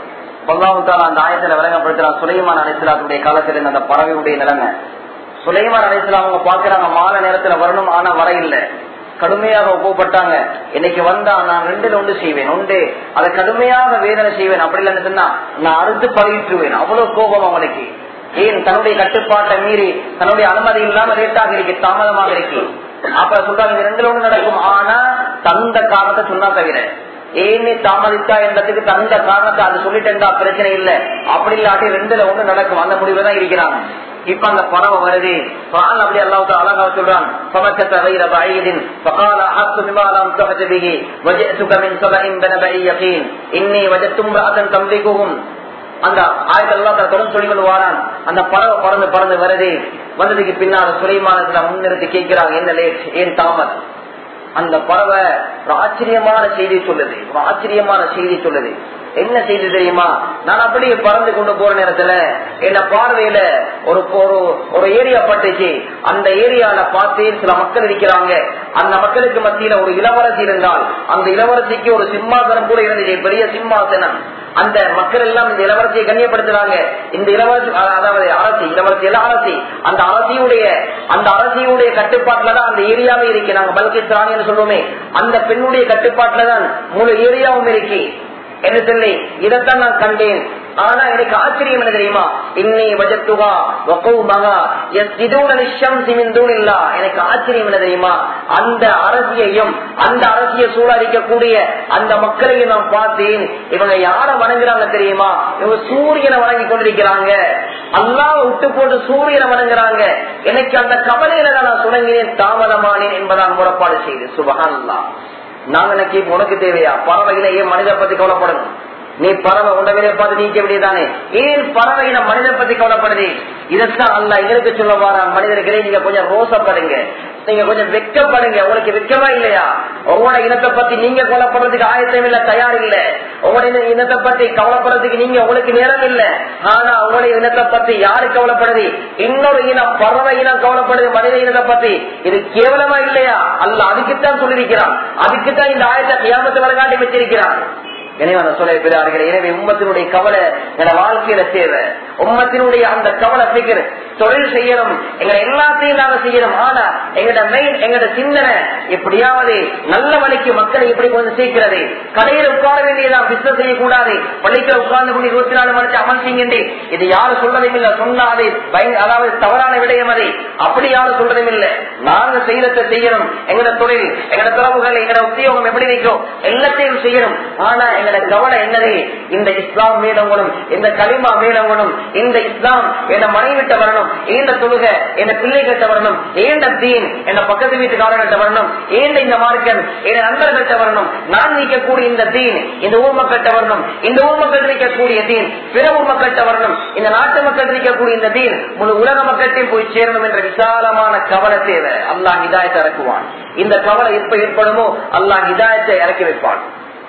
பொல்லாவுத்தால அந்த ஆயத்துல விளங்கப்படுத்துறான் சுலைமான் அலிஸ்லாத்துடைய காலத்துல இருந்த அந்த பறவையுடைய நிலைமை சுலைமான் அலிஸ்லாம் அவங்க பாக்குறாங்க மாலை நேரத்துல வரணும் ஆனா வர இல்லை கடுமையாக ஒப்புப்பட்டாங்க இன்னைக்கு வந்தா நான் ரெண்டுல ஒன்று செய்வேன் ஒன்று அதை கடுமையாக வேதனை செய்வேன் அப்படி இல்லைன்னு சொன்னா நான் அறுத்து பழகிட்டுருவேன் அவ்வளவு கோபம் அவனுக்கு ஏன் தன்னுடைய கட்டுப்பாட்டை மீறி தன்னுடைய அனுமதி இல்லாம லேட்டாக இருக்கு தாமதமாக இருக்கு அப்ப சொல்றாங்க இது ரெண்டுல ஒண்ணு நடக்கும் ஆனா தந்த காரணத்தை சொன்னா தவிர ஏன்னு தாமதித்தா என்றதுக்கு தந்த காரணத்தை அது சொல்லிட்டா பிரச்சனை இல்ல அப்படி இல்லாட்டி ரெண்டுல ஒண்ணு நடக்கும் அந்த முடிவுல தான் இருக்கிறாங்க இப்ப அந்த பறவை வருது பால் அப்படி அல்லாஹ் அழகா சொல்றான் فمكث غير بعيد فقال احط بما لم تحط به وجئتك من سبع بنبأ يقين اني وجدت امرأة تملكهم அந்த ஆயத்தெல்லாம் தொடர்ந்து சொல்லி கொண்டு வாரான் அந்த பறவை பறந்து பறந்து வருது வந்ததுக்கு பின்னால் சுலைமானத்துல முன்னிறுத்தி கேட்கிறாங்க என்ன லேட் ஏன் தாமத் அந்த பறவை ஒரு ஆச்சரியமான செய்தி சொல்லுது ஒரு ஆச்சரியமான செய்தி சொல்லுது என்ன செய்தி தெரியுமா நான் அப்படியே பறந்து கொண்டு போற நேரத்துல என்ன பார்வையில ஒரு ஒரு- ஒரு ஏரியா பட்டுச்சு அந்த ஏரியால பார்த்து சில மக்கள் இருக்கிறாங்க அந்த மக்களுக்கு மத்தியில ஒரு இளவரசி இருந்தால் அந்த இளவரசிக்கு ஒரு சிம்மாசனம் கூட இருந்துச்சு பெரிய சிம்மாசனம் அந்த மக்கள் எல்லாம் இந்த இளவரசியை கண்ணியப்படுத்துறாங்க இந்த இளவரசி அதாவது அரசி இளவரசி எல்லாம் அரசி அந்த அரசியுடைய அந்த அரசியுடைய கட்டுப்பாட்டுல தான் அந்த ஏரியாவே இருக்கு நாங்க பல்கிஸ் ராணின்னு சொல்லுவோமே அந்த பெண்ணுடைய கட்டுப்பாட்டுல தான் முழு ஏரியாவும் இருக்கு என்ன சொல்லி இதைத்தான் நான் கண்டேன் ஆனா எனக்கு ஆச்சரியம் என்ன தெரியுமா இன்னி வஜத்துகா வகௌமகா யஸ்ஜிதூன லிஷம்ஸி மின் தூனில்லா எனக்கு ஆச்சரியம் என்ன தெரியுமா அந்த அரசியையும் அந்த அரசிய சூழலிக்கக்கூடிய அந்த மக்களையும் நான் பார்த்தேன் இவங்க யார வணங்குறாங்க தெரியுமா இவங்க சூரியனை வணங்கி கொண்டிருக்கிறாங்க அல்லாஹ் விட்டு போட்டு சூரியனை வணங்குறாங்க எனக்கு அந்த கவலையில தான் நான் சுடங்கினேன் தாமதமானேன் என்பதான் முறப்பாடு செய்து சுபகான் நாங்க நினைக்க உனக்கு தேவையா பறவையில ஏன் மனித பத்தி கவலைப்படணும் நீ பறவை உண்டவிலே பார்த்து நீக்க வேண்டியதானே ஏன் பறவையின மனித பத்தி கவலைப்படுது இதைத்தான் அல்ல எங்களுக்கு சொல்ல வாரா மனிதர்களே நீங்க கொஞ்சம் ரோசப்படுங்க நீங்க கொஞ்சம் வெக்கப்படுங்க உங்களுக்கு வெக்கமா இல்லையா உங்களோட இனத்தை பத்தி நீங்க கவலைப்படுறதுக்கு ஆயத்தம் இல்ல தயார் இல்ல உங்களோட இனத்தை பத்தி கவலைப்படுறதுக்கு நீங்க உங்களுக்கு நேரம் இல்ல ஆனா உங்களுடைய இனத்தை பத்தி யாரு கவலைப்படுது இன்னொரு இனம் பறவை இனம் கவலைப்படுது மனித இனத்தை பத்தி இது கேவலமா இல்லையா அல்ல அதுக்குத்தான் சொல்லியிருக்கிறான் அதுக்குத்தான் இந்த ஆயத்தை கியாமத்து வரகாட்டி வச்சிருக்கிறான் எனவே அந்த சொல்ல பெறார்கள் எனவே உம்மத்தினுடைய கவலை எங்க வாழ்க்கையில தேவை உம்மத்தினுடைய அந்த கவலை பிகர் தொழில் செய்யணும் எங்களை எல்லாத்தையும் நாங்க செய்யணும் ஆனா எங்கட மெயின் எங்கட சிந்தனை எப்படியாவது நல்ல வழிக்கு மக்களை எப்படி கொஞ்சம் சேர்க்கிறது கடையில் உட்கார வேண்டியதான் பிசினஸ் செய்யக்கூடாது பள்ளிக்கு உட்கார்ந்து கொண்டு இருபத்தி நாலு மணிக்கு அமல் செய்யுங்க இது யாரும் சொல்றதும் இல்ல சொன்னாது அதாவது தவறான விடயம் அது அப்படி யாரும் சொல்றதும் இல்ல நாங்க செய்யறதை செய்யணும் எங்கட தொழில் எங்கட துறவுகள் எங்கட உத்தியோகம் எப்படி வைக்கும் எல்லாத்தையும் செய்யணும் ஆனா எங்கட கவலை என்னது இந்த இஸ்லாம் மேலவங்களும் இந்த களிமா மேலவங்களும் இந்த இஸ்லாம் என் மனைவிட்ட வரணும் ஏண்ட தொழுக என் பிள்ளைகிட்ட வரணும் ஏண்ட தீன் என் பக்கத்து வீட்டுக்காரர்கிட்ட வரணும் ஏண்ட இந்த மார்க்கம் என் நண்பர்கள்ட்ட வரணும் நான் நீக்கக்கூடிய இந்த தீன் இந்த ஊர் மக்கள்கிட்ட வரணும் இந்த ஊர் மக்கள் நீக்கக்கூடிய தீன் பிற ஊர் மக்கள்கிட்ட வரணும் இந்த நாட்டு மக்கள் நீக்கக்கூடிய இந்த தீன் முழு உலக மக்கள்கிட்டையும் போய் சேரணும் என்ற விசாலமான கவலை தேவை அல்லாஹ் இதாயத்தை இறக்குவான் இந்த கவலை எப்ப ஏற்படுமோ அல்லாஹ் இதாயத்தை இறக்கி வைப்பான்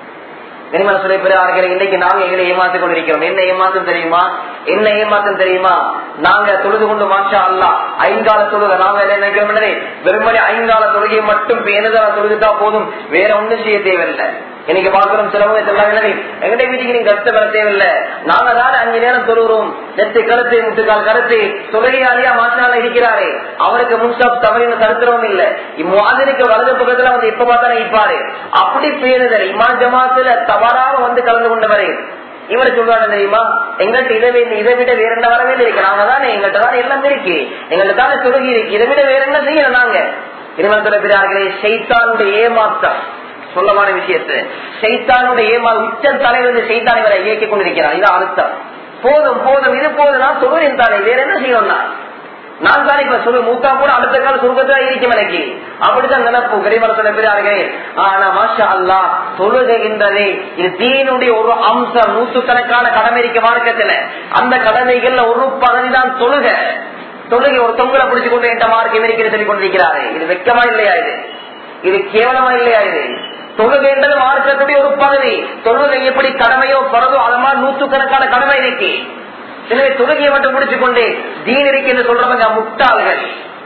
கனிமன சொல்லி பெறார்கள் இன்னைக்கு நாங்க எங்களை ஏமாத்திக் கொண்டிருக்கிறோம் என்ன ஏமாத்தம் தெரியுமா என்ன ஏமாத்தம் தெரியுமா நாங்க தொழுது கொண்டு மாஷா அல்லா ஐங்கால தொழுக நாங்க என்ன நினைக்கிறோம் வெறுமனே ஐங்கால தொழுகையை மட்டும் பேணுதலா தொழுதுட்டா போதும் வேற ஒண்ணும் செய்ய தேவையில்லை இன்னைக்கு பாக்குறோம் சிலவங்க எல்லாம் என்னது எங்கடைய வீட்டுக்கு நீங்க கருத்து பெற தேவையில்லை நாங்க தான் அஞ்சு நேரம் தொழுகிறோம் நெத்து கருத்து முட்டுக்கால் கருத்து தொழுகையாளியா மாசினால இருக்கிறாரே அவருக்கு முன்ஸ்டாப் தவறின கருத்துறவும் இல்ல இம்மாதிரிக்கு வலது பக்கத்துல வந்து எப்ப பார்த்தாலும் இப்பாரு அப்படி பேருதல் இமான் ஜமாத்துல தவறாக வந்து கலந்து கொண்டவரே இவரை சொல்றாங்க தெரியுமா எங்கள்கிட்ட இதை வே- இதை விட வேற என்ன வரவே இருக்கு நாங்க தானே எங்கள்கிட்ட தானே எல்லாம் இருக்கு எங்கள்கிட்ட தானே தொழுகி இருக்கு இதை விட வேற என்ன செய்யணும் நாங்க இருமல் சொல்லுகிறார்களே செய்தானுடைய ஏமாற்றம் சொல்லமான விஷயத்தை செய்தானுடைய ஏமா உச்ச தலைவர் செய்தான் இவரை இயக்கி கொண்டிருக்கிறார் இது அர்த்தம் போதும் போதும் இது போதும் நான் சொல்லுவேன் தானே வேற என்ன செய்யணும்னா நான் தானே இப்ப சொல்லு மூத்தா கூட அடுத்த கால சுருக்கத்துல இருக்கும் எனக்கு அப்படித்தான் நினைப்பு கரிமரத்துல பெரியார்களே ஆனா மாஷா அல்லா தொழுகின்றது இது தீனுடைய ஒரு அம்சம் நூற்றுக்கணக்கான கடமை இருக்க மார்க்கத்துல அந்த கடமைகள்ல ஒரு பகுதி தான் தொழுக தொழுகை ஒரு தொங்கலை பிடிச்சு கொண்டு என்ற மார்க்கம் இருக்கிறது சொல்லி கொண்டிருக்கிறாரு இது வெக்கமா இல்லையா இது இது கேவலமா இல்லையா இது தொழுகை என்பது மார்க்கத்துடைய ஒரு பகுதி தொழுகை எப்படி கடமையோ பரதோ அது மாதிரி நூற்றுக்கணக்கான கடமை இருக்கு எனவே தொழுகையை மட்டும் முடிச்சு கொண்டு தீன் இருக்கு என்று சொல்றவங்க முட்டாள்கள்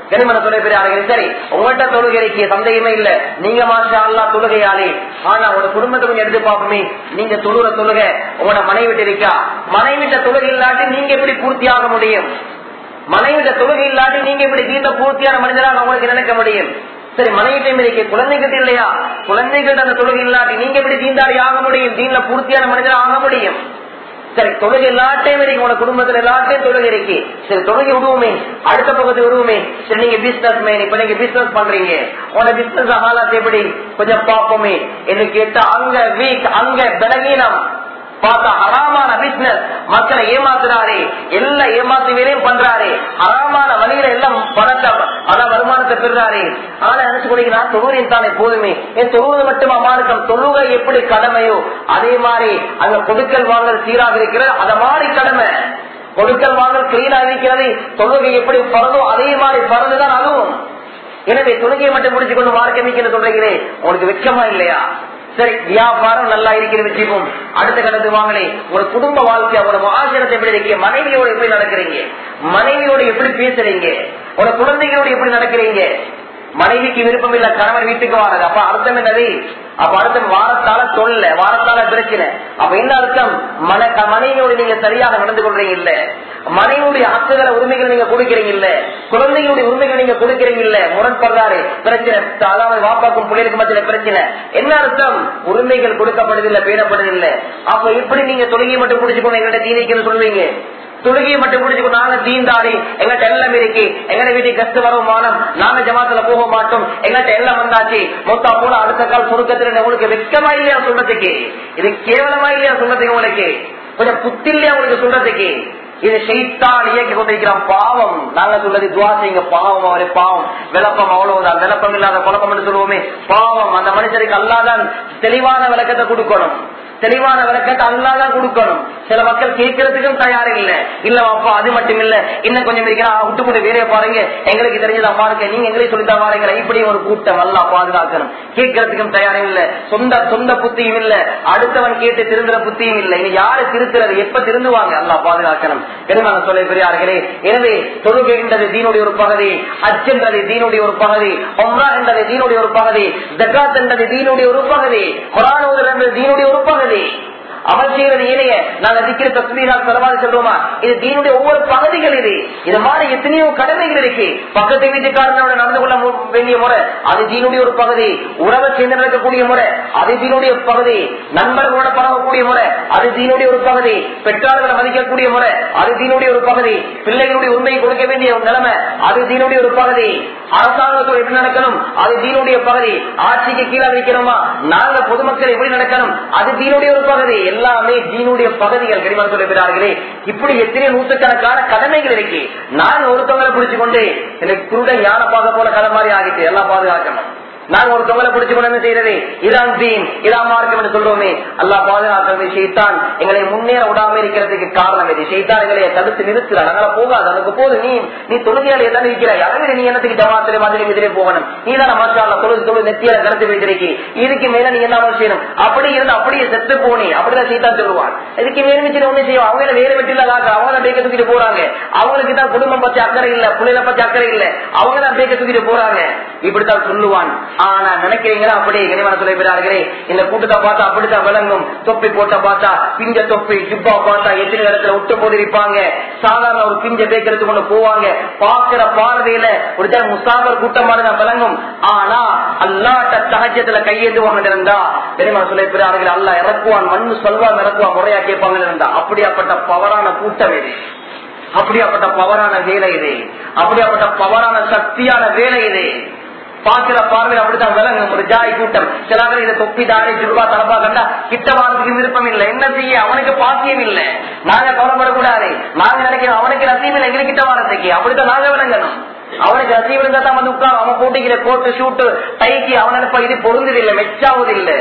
கனிமன தொலை பெரிய சரி உங்கள்கிட்ட தொழுகைக்கு சந்தேகமே இல்ல நீங்க மாஷா அல்லா தொழுகையாளி ஆனா உங்களோட குடும்பத்தை கொஞ்சம் எடுத்து பார்ப்போமே நீங்க தொழுற தொழுகை உங்களோட மனைவிட்டு இருக்கா மனைவிட்ட தொழுகை இல்லாட்டி நீங்க எப்படி பூர்த்தி ஆக முடியும் மனைவிட்ட தொழுகை இல்லாட்டி நீங்க இப்படி தீர்த்த பூர்த்தியான மனிதராக உங்களுக்கு நினைக்க முடியும் சரி மனைவிட்டையும் இருக்கு குழந்தைகிட்ட இல்லையா குழந்தைகிட்ட அந்த தொழுகை இல்லாட்டி நீங்க எப்படி தீண்டாடி ஆக முடியும் தீன்ல பூர்த்தியான மனிதராக ஆக முடியும் சரி தொழுகை எல்லாட்டையும் இருக்கு உங்களோட குடும்பத்துல எல்லாத்தையும் தொழுகை இருக்கு சரி தொழுகை விடுவோமே அடுத்த பக்கத்து விடுவோமே சரி நீங்க பிசினஸ் மேன் இப்ப நீங்க பிசினஸ் பண்றீங்க உங்களோட பிசினஸ் ஹாலாத் எப்படி கொஞ்சம் பார்ப்போமே என்று கேட்டா அங்க வீக் அங்க பலகீனம் பார்த்தா ஹராமான பிசினஸ் மக்களை ஏமாத்துறாரு எல்லா ஏமாத்து வேலையும் பண்றாரு ஹராமான வழியில எல்லாம் பணத்தை ஆனா வருமானத்தை பெறுறாரு ஆனா நினைச்சு கொடுக்கிறா தொழுகையும் தானே போதுமே என் தொழுவது மட்டும் அம்மானுக்கம் தொழுகை எப்படி கடமையோ அதே மாதிரி அங்க கொடுக்கல் வாங்கல் சீராக இருக்கிறது அத மாதிரி கடமை கொடுக்கல் வாங்கல் கிளீனா இருக்கிறது தொழுகை எப்படி பறதோ அதே மாதிரி பறந்துதான் அதுவும் எனவே தொழுகையை மட்டும் முடிச்சு கொண்டு மார்க்கமிக்கன்னு சொல்றீங்களே உங்களுக்கு வெக்கமா இல்லையா சரி வியாபாரம் நல்லா இருக்கிற வச்சுப்போம் அடுத்த கட்டத்து வாங்களே ஒரு குடும்ப வாழ்க்கை ஒரு ஆசிரத்தை எப்படி இருக்கீங்க மனைவியோட எப்படி நடக்கிறீங்க மனைவியோட எப்படி பேசுறீங்க ஒரு குழந்தைகளோட எப்படி நடக்கிறீங்க மனைவிக்கு விருப்பம் இல்ல கணவன் வீட்டுக்கு வாரது அப்ப அர்த்தம் என்னது அப்ப அர்த்தம் வாரத்தால தொல்ல வாரத்தால பிரச்சனை அப்ப என்ன அர்த்தம் மன மனைவியோட நீங்க சரியாக நடந்து கொள்றீங்க இல்ல மனைவியுடைய ஹக்குகளை உரிமைகளை நீங்க கொடுக்கறீங்க இல்ல குழந்தைகளுடைய உரிமைகளை நீங்க கொடுக்கறீங்க இல்ல முரண்படுறாரு பிரச்சனை அதாவது வாப்பாக்கும் பிள்ளைகளுக்கு மத்தியில பிரச்சனை என்ன அர்த்தம் உரிமைகள் கொடுக்கப்படுதில்லை பேணப்படுதில்லை அப்ப எப்படி நீங்க தொழுகை மட்டும் பிடிச்சுக்கணும் எங்கள்ட்ட தீனிக்கன்னு சொல்லுவீங்க தொழுகையை மட்டும் பிடிச்சுக்கோ நாங்க தீந்தாடி எங்கள்ட்ட எல்லாம் இருக்கு எங்கட வீட்டுக்கு கஷ்ட வரும் மானம் நாங்க ஜமாத்துல போக மாட்டோம் எங்கள்ட்ட எல்லாம் வந்தாச்சு மொத்தா போல அடுத்த கால் சுருக்கத்துல உங்களுக்கு வெக்கமா இல்லையா சொல்றதுக்கு இது கேவலமா இல்லையா சொல்றதுக்கு உங்களுக்கு கொஞ்சம் புத்தி இல்லையா உங்களுக்கு சொல்றதுக்கு இது ஷெய்தான் இயக்கி கொண்டிருக்கிறான் பாவம் நாங்க சொல்றது துவா செய்யுங்க பாவம் அவரே பாவம் விளப்பம் அவ்வளவுதான் விளப்பம் இல்லாத குழப்பம் சொல்லுவோமே பாவம் அந்த மனுஷருக்கு அல்லாதான் தெளிவான விளக்கத்தை கொடுக்கணும் தெளிவான விளக்கத்தை அல்லாதான் கொடுக்கணும் சில மக்கள் கேட்கறதுக்கும் தயார் இல்ல இல்ல அப்பா அது மட்டும் இல்ல இன்னும் கொஞ்சம் இருக்கிறா விட்டு போட்டு வேலையை பாருங்க எங்களுக்கு தெரிஞ்சதா பாருங்க நீங்க எங்களுக்கு சொல்லித்தான் பாருங்க இப்படி ஒரு கூட்டம் நல்லா பாதுகாக்கணும் கேட்கறதுக்கும் தயாரும் இல்ல சொந்த சொந்த புத்தியும் இல்ல அடுத்தவன் கேட்டு திருந்துற புத்தியும் இல்ல இனி யாரு திருத்துறது எப்ப திருந்துவாங்க அல்லா பாதுகாக்கணும் பெருமான சொல்ல பெரியார்களே எனவே தொழுகை என்றது தீனுடைய ஒரு பகுதி அச் என்றது தீனுடைய ஒரு பகுதி ஒம்ரா என்றது தீனுடைய ஒரு பகுதி ஜக்காத் என்றது தீனுடைய ஒரு பகுதி குரான் ஓதுதல் என்பது தீனுடைய ஒரு பகுதி அமல் செய்வது ஏனைய நாங்க திக்கிற தஸ்மீரால் செலவாக சொல்றோமா இது தீனுடைய ஒவ்வொரு பகுதிகள் இது இது மாதிரி எத்தனையோ கடமைகள் இருக்கு பக்கத்து வீட்டுக்காரனோட நடந்து கொள்ள மு- வேண்டிய முறை அது தீனுடைய ஒரு பகுதி உறவை சேர்ந்து நடக்கக்கூடிய முறை அது தீனுடைய பகுதி நண்பர்களோட பழகக்கூடிய முறை அது தீனுடைய ஒரு பகுதி பெற்றார்களை மதிக்கக்கூடிய முறை அது தீனுடைய ஒரு பகுதி பிள்ளைகளுடைய உண்மையை கொடுக்க வேண்டிய ஒரு நிலைமை அது தீனுடைய ஒரு பகுதி அரசாங்கத்தோடு எப்படி நடக்கணும் அது தீனுடைய பகுதி ஆட்சிக்கு கீழே வைக்கணுமா நாங்க பொதுமக்கள் எப்படி நடக்கணும் அது தீனுடைய ஒரு பகுதி எல்லாமே தீனுடைய பகுதிகள் கரிமான் சொல்லுகிறார்களே இப்படி எத்தனை நூற்றுக்கணக்கான கடமைகள் இருக்கு நான் ஒருத்தவங்களை பிடிச்சு கொண்டு எனக்கு குருட ஞான பாக போல கதை மாதிரி ஆகிட்டு எல்லாம் பாதுகாக்கணும் நாங்க ஒருத்தவங்களை பிடிச்சு கொண்டு என்ன செய்யறது இதான் தீன் இதான் மார்க்கம் என்று சொல்றோமே அல்லாஹ் பாதுகாக்கிறது ஷெய்தான் எங்களை முன்னேற விடாம இருக்கிறதுக்கு காரணம் இது ஷெய்தான் எங்களை தடுத்து நிறுத்துற அதனால போகாது அதுக்கு போது நீ நீ தொழுகையால எல்லாம் இருக்கிறாய் அதனால நீ என்னத்துக்கு ஜமாத்திர மாதிரி எதிரே போகணும் நீ தானே மாஷா அல்லா தொழுது தொழுது நெத்தியால கருத்து வைத்திருக்கி இதுக்கு மேல நீ என்ன செய்யணும் அப்படி இருந்து அப்படியே செத்து போனி அப்படிதான் சீதான் சொல்லுவான் இதுக்கு மேலும் ஒண்ணு செய்யும் அவங்க வேலை வெட்டில அவங்க தான் பேக்க தூக்கிட்டு போறாங்க அவங்களுக்கு தான் குடும்பம் பத்தி அக்கறை இல்ல பிள்ளைகளை பத்தி அக்கறை இல்ல அவங்க தான் பேக்க தூக்கிட்டு போறாங்க இப்படித்தான் சொல்லுவான் ஆனா நினைக்கிறீங்களா அப்படியே இறைவன சொல்லுகிறார்களே இந்த கூட்டத்தை பார்த்தா அப்படித்தான் விளங்கும் தொப்பி போட்ட பார்த்தா பிஞ்ச தொப்பி ஜுப்பா பார்த்தா எத்தனை இடத்துல விட்டு போது இருப்பாங்க சாதாரண ஒரு பிஞ்ச பேக்கறது கொண்டு போவாங்க பாக்குற பார்வையில ஒரு தடவை முஸ்தாபர் கூட்டமானதான் விளங்கும் ஆனா அல்லாட்ட சகஜத்துல கையேந்துவாங்க இருந்தா பெருமா சொல்லுகிறார்கள் அல்லா இறக்குவான் மண்ணு சொல்வான் இறக்குவான் முறையா கேட்பாங்க இருந்தா அப்படியாப்பட்ட பவரான கூட்டம் இது அப்படியாப்பட்ட பவரான வேலை இது அப்படியாப்பட்ட பவரான சக்தியான வேலை இது பாக்குற பார்வையில் அப்படித்தான் விலங்கும் ஒரு ஜாய் கூட்டம் சில பேர் இதை தொப்பி தாடி திருப்பா தலப்பா கண்டா கிட்ட வாழ்றதுக்கு விருப்பம் இல்லை என்ன செய்ய அவனுக்கு பாக்கியம் இல்லை நாங்க கவலைப்படக்கூடாது நாங்க நினைக்கிறோம் அவனுக்கு ரசீம் இல்லை எங்களுக்கு கிட்ட வாழ்றதுக்கு அப்படித்தான் நாங்க விளங்கணும் அவனுக்கு ரசீவ் இருந்தா தான் வந்து உட்கார் அவன் போட்டுக்கிற கோட்டு ஷூட்டு டைக்கு அவன் நினைப்பா இது பொருந்தது இல்லை மெச்சாவது இல்லை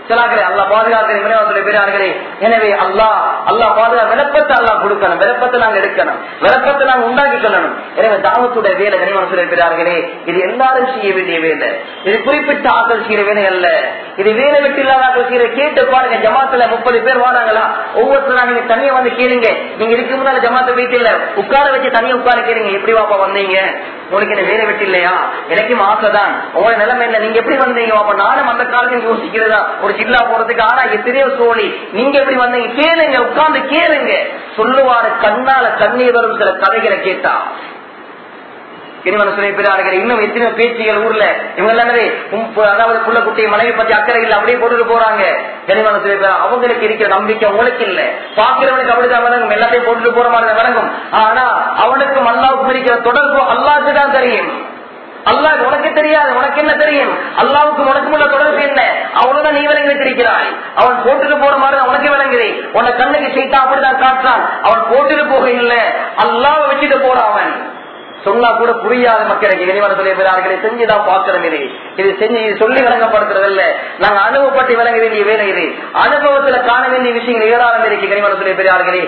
சிலாக்களே அல்லா பாதுகாக்கிற வினவத்துடைய பெரியார்களே எனவே அல்லாஹ் அல்லாஹ் பாதுகா விளப்பத்தை அல்லாஹ் கொடுக்கணும் விளப்பத்தை நாங்க எடுக்கணும் விளப்பத்தை நாங்க உண்டாக்கி கொள்ளணும் எனவே தாவத்துடைய வேலை கனிமன சொல்ல பெரியார்களே இது எல்லாரும் செய்ய வேண்டிய வேலை இது குறிப்பிட்ட ஆக்கள் செய்யற வேலை அல்ல இது வேலை வெட்டி இல்லாத ஆக்கள் செய்யற கேட்டு பாருங்க ஜமாத்துல முப்பது பேர் வாடாங்களா ஒவ்வொருத்தரும் நீங்க தனியா வந்து கேளுங்க நீங்க இதுக்கு முன்னால ஜமாத்த வீட்டுல உட்கார வச்சு தனியா உட்கார கேளுங்க எப்படி வாப்பா வந்தீங்க உங்களுக்கு என்ன வேலை வெட்டி இல்லையா எனக்கும் ஆசைதான் உங்களோட நிலைமை என்ன நீங்க எப்படி வந்தீங்க அப்ப நானும் அந்த காலத்தில் யோசிக்கிறதா ஒரு சில்லா போறதுக்கு ஆனா எத்தனையோ சோழி நீங்க எப்படி வந்தீங்க கேளுங்க உட்கார்ந்து கேளுங்க சொல்லுவாரு கண்ணால கண்ணீர் வரும் சில கதைகளை கேட்டா பெரியார்கள் இன்னும் எத்தனை பேச்சுகள் ஊர்ல இவங்க எல்லாமே அதாவது புள்ள குட்டியை மனைவி பத்தி அக்கறை இல்ல அப்படியே போட்டுட்டு போறாங்க கனிமான சில பேர் அவங்களுக்கு இருக்கிற நம்பிக்கை உங்களுக்கு இல்ல பாக்குறவனுக்கு அப்படிதான் வழங்கும் எல்லாத்தையும் போட்டுட்டு போற மாதிரி வழங்கும் ஆனா அவனுக்கும் அல்லாவுக்கும் இருக்கிற தொடர்பு அல்லாவுக்கு தான் தெரியும் அல்லாஹ் உனக்கு தெரியாது உனக்கு என்ன தெரியும் அல்லாவுக்கு உனக்கு உள்ள தொடர்பு என்ன அவ்வளவுதான் நீ விளங்கி வச்சிருக்கிறாய் அவன் போட்டுட்டு போற மாதிரி உனக்கு விளங்குது உன்னை கண்ணுக்கு செய்தா அப்படிதான் காட்டுறான் அவன் போட்டுட்டு போக இல்லை அல்லாவை வச்சுட்டு போறான் அவன் சொன்னா கூட புரியாத மக்களுக்கு இறைவன சொல்லியிருக்கிறார்களை செஞ்சுதான் பார்க்கிறோம் இது இது செஞ்சு இது சொல்லி விளங்கப்படுத்துறது இல்ல நாங்க அனுபவப்பட்டு விளங்க வேண்டிய வேலை இது அனுபவத்துல காண வேண்டிய விஷயங்கள் ஏராளம் இருக்கு இறைவன சொல்லியிருக்கிறார்களே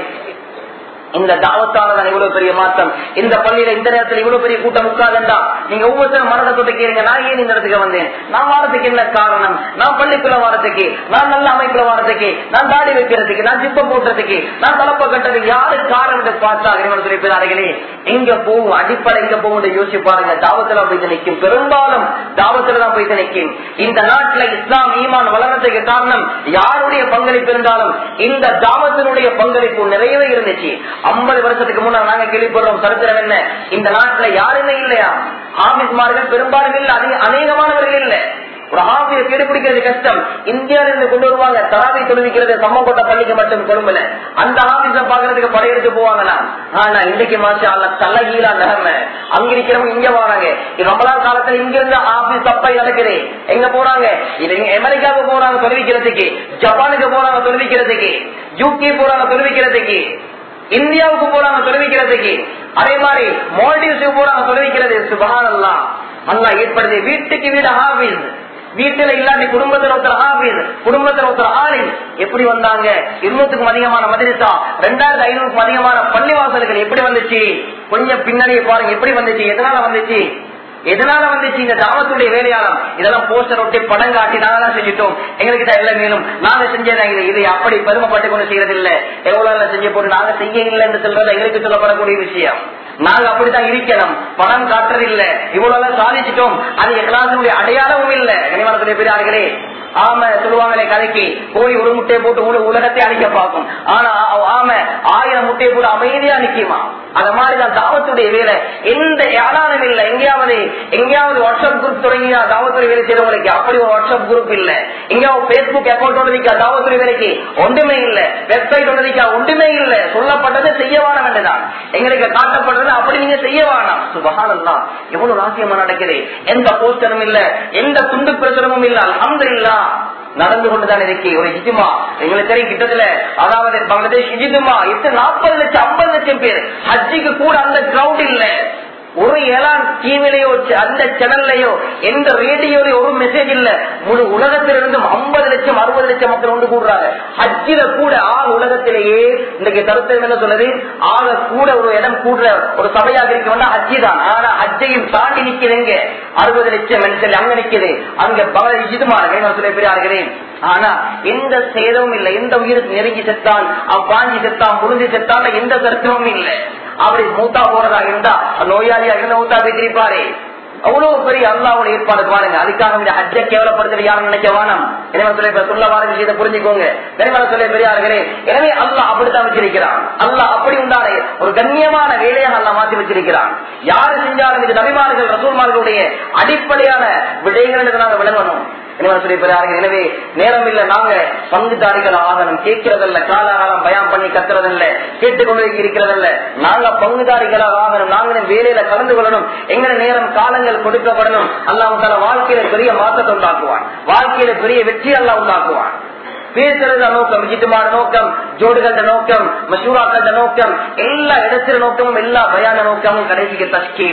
இந்த தாவத்தாலதான் இவ்வளவு பெரிய மாற்றம் இந்த பள்ளியில இந்த நேரத்தில் இவ்வளவு பெரிய கூட்டம் உட்கார்ந்தா நீங்க ஒவ்வொருத்தரும் மனதை தொட்டு கேளுங்க நான் ஏன் இந்த இடத்துக்கு வந்தேன் நான் வாரத்துக்கு என்ன காரணம் நான் பள்ளிக்குள்ள வாரத்துக்கு நான் நல்ல அமைப்புல வாரத்துக்கு நான் தாடி வைக்கிறதுக்கு நான் சிப்பம் போட்டுறதுக்கு நான் தலப்ப கட்டுறதுக்கு யாரு காரணம் என்று பார்த்தா இறைவன் சொல்லியிருக்கிறார்களே எங்க போகும் அடிப்படை எங்க போகும் யோசிச்சு பாருங்க தாவத்துல போய் நிற்கும் பெரும்பாலும் தாவத்துல தான் போய் நிற்கும் இந்த நாட்டுல இஸ்லாம் ஈமான் வளர்றதுக்கு காரணம் யாருடைய பங்களிப்பு இருந்தாலும் இந்த தாவத்தினுடைய பங்களிப்பு நிறையவே இருந்துச்சு ஐம்பது வருஷத்துக்கு முன்னாடி நாங்க கேள்விப்படுறோம் சரித்திரம் என்ன இந்த நாட்டுல யாருமே இல்லையா ஆபீஸ்மார்கள் பெரும்பாலும் இல்ல அதிக அநேகமானவர்கள் இல்ல ஒரு ஆபிய கண்டுபிடிக்கிறது கஷ்டம் இந்தியாவில இருந்து கொண்டு வருவாங்க தராவை தொழுவிக்கிறது சம்மக்கோட்டை பள்ளிக்கு மட்டும் கொழும்புல அந்த ஆபீஸ பாக்குறதுக்கு படையெடுத்து போவாங்களா ஆனா இன்றைக்கு மாசம் அல்ல தலைகீழா நிலைமை அங்க இருக்கிறவங்க இங்க வராங்க ரமலான் காலத்துல இங்க இருந்து ஆபீஸ் தப்பை நடக்குது எங்க போறாங்க இது அமெரிக்காவுக்கு போறாங்க தொழுவிக்கிறதுக்கு ஜப்பானுக்கு போறாங்க தொழுவிக்கிறதுக்கு யூகே போறாங்க தொழுவிக்கிறதுக்கு இந்தியாவுக்கு போறாங்க தொழுவிக்கிறதுக்கு அதே மாதிரி மால்டீவ்ஸுக்கு போறாங்க தொழுவிக்கிறது சுபகானல்லாம் அல்லா ஏற்படுது வீட்டுக்கு வீடு ஹாபீஸ் வீட்டுல இல்லாட்டி குடும்பத்துல ஒருத்தர் ஹாபீஸ் குடும்பத்துல ஒருத்தர் ஆலிம் எப்படி வந்தாங்க இருநூத்துக்கும் அதிகமான மதிரிசா ரெண்டாயிரத்தி ஐநூறுக்கும் அதிகமான பள்ளிவாசல்கள் எப்படி வந்துச்சு கொஞ்சம் பின்னாடியே பாருங்க எப்படி வந்துச்சு எதனால வந்துச்சு எதனால வந்துச்சு இந்த தாமத்துடைய வேலையாளம் இதெல்லாம் போஸ்டர் ஒட்டி படம் காட்டி நாங்க செஞ்சுட்டோம் எங்களுக்கு தான் எல்லாம் மேலும் நாங்க செஞ்சதான் இது இதை அப்படி பெருமைப்பட்டு கொண்டு செய்யறது இல்ல எவ்வளவு செஞ்ச போட்டு நாங்க செய்ய இல்லை என்று சொல்றது எங்களுக்கு சொல்லப்படக்கூடிய விஷயம் நாங்க அப்படித்தான் இருக்கணும் பணம் காட்டுறது இல்ல இவ்வளவு சாதிச்சிட்டோம் அது எல்லாத்தினுடைய அடையாளமும் இல்ல கனிவானத்துடைய பெரியார்களே ஆம சொல்லுவாங்களே கதைக்கு கோழி ஒரு முட்டையை போட்டு உல- உலகத்தை அழிக்க பார்க்கும் ஆனா ஆம ஆயிரம் முட்டையை போட்டு அமைதியா நிக்குமா அந்த மாதிரிதான் தாவத்துடைய வேலை எந்த யாராலும் இல்ல எங்கேயாவது எங்கேயாவது வாட்ஸ்அப் குரூப் தொடங்கியா தாவத்துடைய வேலை செய்யறவங்களுக்கு அப்படி ஒரு வாட்ஸ்அப் குரூப் இல்ல எங்கேயாவது பேஸ்புக் அக்கௌண்ட் ஒன்றதிக்கா தாவத்துடைய வேலைக்கு ஒன்றுமே இல்ல வெப்சைட் ஒன்றதிக்கா ஒன்றுமே இல்ல சொல்லப்பட்டது செய்ய வேணாம் என்றுதான் எங்களுக்கு காட்டப்படுறது அப்படி நீங்க செய்ய வேணாம் சுபகானல்லாம் எவ்வளவு ராசியமா நடக்குது எந்த போஸ்டரும் இல்ல எந்த துண்டு பிரசுரமும் இல்ல அல்ஹம்துலில்லாஹ் நடந்து கொண்டுதான் இருக்கு ஒரு இஜிமா எங்களுக்கு தெரியும் கிட்டத்துல அதாவது பங்களாதேஷ் இஜிதுமா எத்தனை நாற்பது லட்சம் ஐம்பது லட்சம் பேர் ஹஜ்ஜிக்கு கூட அந்த கிரௌட் இல்ல ஒரு ஏழாம் டிவிலையோ அந்த சேனல்லையோ எந்த ரேடியோலயோ ஒரு மெசேஜ் இல்ல முழு உலகத்திலிருந்தும் ஐம்பது லட்சம் அறுபது லட்சம் மக்கள் ஒன்று கூடுறாங்க ஹஜ்ஜில கூட ஆக உலகத்திலேயே இன்றைக்கு கருத்து என்ன சொல்லுது ஆக கூட ஒரு இடம் கூடுற ஒரு சபையாக இருக்க வேண்டாம் ஹஜ்ஜி தான் ஆனா ஹஜ்ஜையும் தாண்டி நிக்கிறேங்க அறுபது லட்சம் சொல்லி அங்க நிக்குது அங்க பல இதுமா சொல்ல பெரியாருக்கிறேன் ஆனா எந்த சேதமும் இல்லை எந்த உயிர் நெருங்கி செத்தான் அவன் பாஞ்சி செத்தான் புரிஞ்சு செத்தான் எந்த கருத்தமும் இல்லை அப்படி மூத்தா போறதா இருந்தா நோயாளியா இருந்த மூத்தா போய் அவ்வளவு பெரிய அல்லாவோட ஏற்பாடு பாருங்க அதுக்காக இந்த ஹஜ்ஜை கேவலப்படுத்த யாரும் நினைக்க வேணாம் எனவே சொல்ல இப்ப சொல்ல வார விஷயத்தை புரிஞ்சுக்கோங்க எனவே சொல்ல பெரியார்களே எனவே அல்லாஹ் அப்படித்தான் வச்சிருக்கிறான் அல்லாஹ் அப்படி உண்டான ஒரு கண்ணியமான வேலையாக அல்லாஹ் மாத்தி வச்சிருக்கிறான் யாரு செஞ்சாலும் இது நபிமார்கள் ரசூல்மார்களுடைய அடிப்படையான விடயங்கள் என்று நாங்க விளங்கணும் என்ன சொல்லி பெரியார்கள் எனவே நேரம் இல்ல நாங்க பங்குதாரிகள் ஆகணும் கேட்கறதல்ல காலாகாலம் பயம் பண்ணி கத்துறதல்ல கேட்டுக்கொண்டு இருக்கிறதல்ல நாங்க பங்குதாரிகளாக ஆகணும் நாங்க வேலையில கலந்து கொள்ளணும் எங்கட நேரம் காலங்கள் கொடுக்கப்படணும் அல்லாஹ் வாழ்க்கையில பெரிய மாற்றத்தை உண்டாக்குவான் வாழ்க்கையில பெரிய வெற்றி அல்லாஹ் உண்டாக்குவான் பேசுறத நோக்கம் விஜிட்டுமான நோக்கம் ஜோடுகள நோக்கம் மசூராக்கள நோக்கம் எல்லா இடத்துல நோக்கமும் எல்லா பயான நோக்கமும் கடைசிக்கு தஸ்கீல்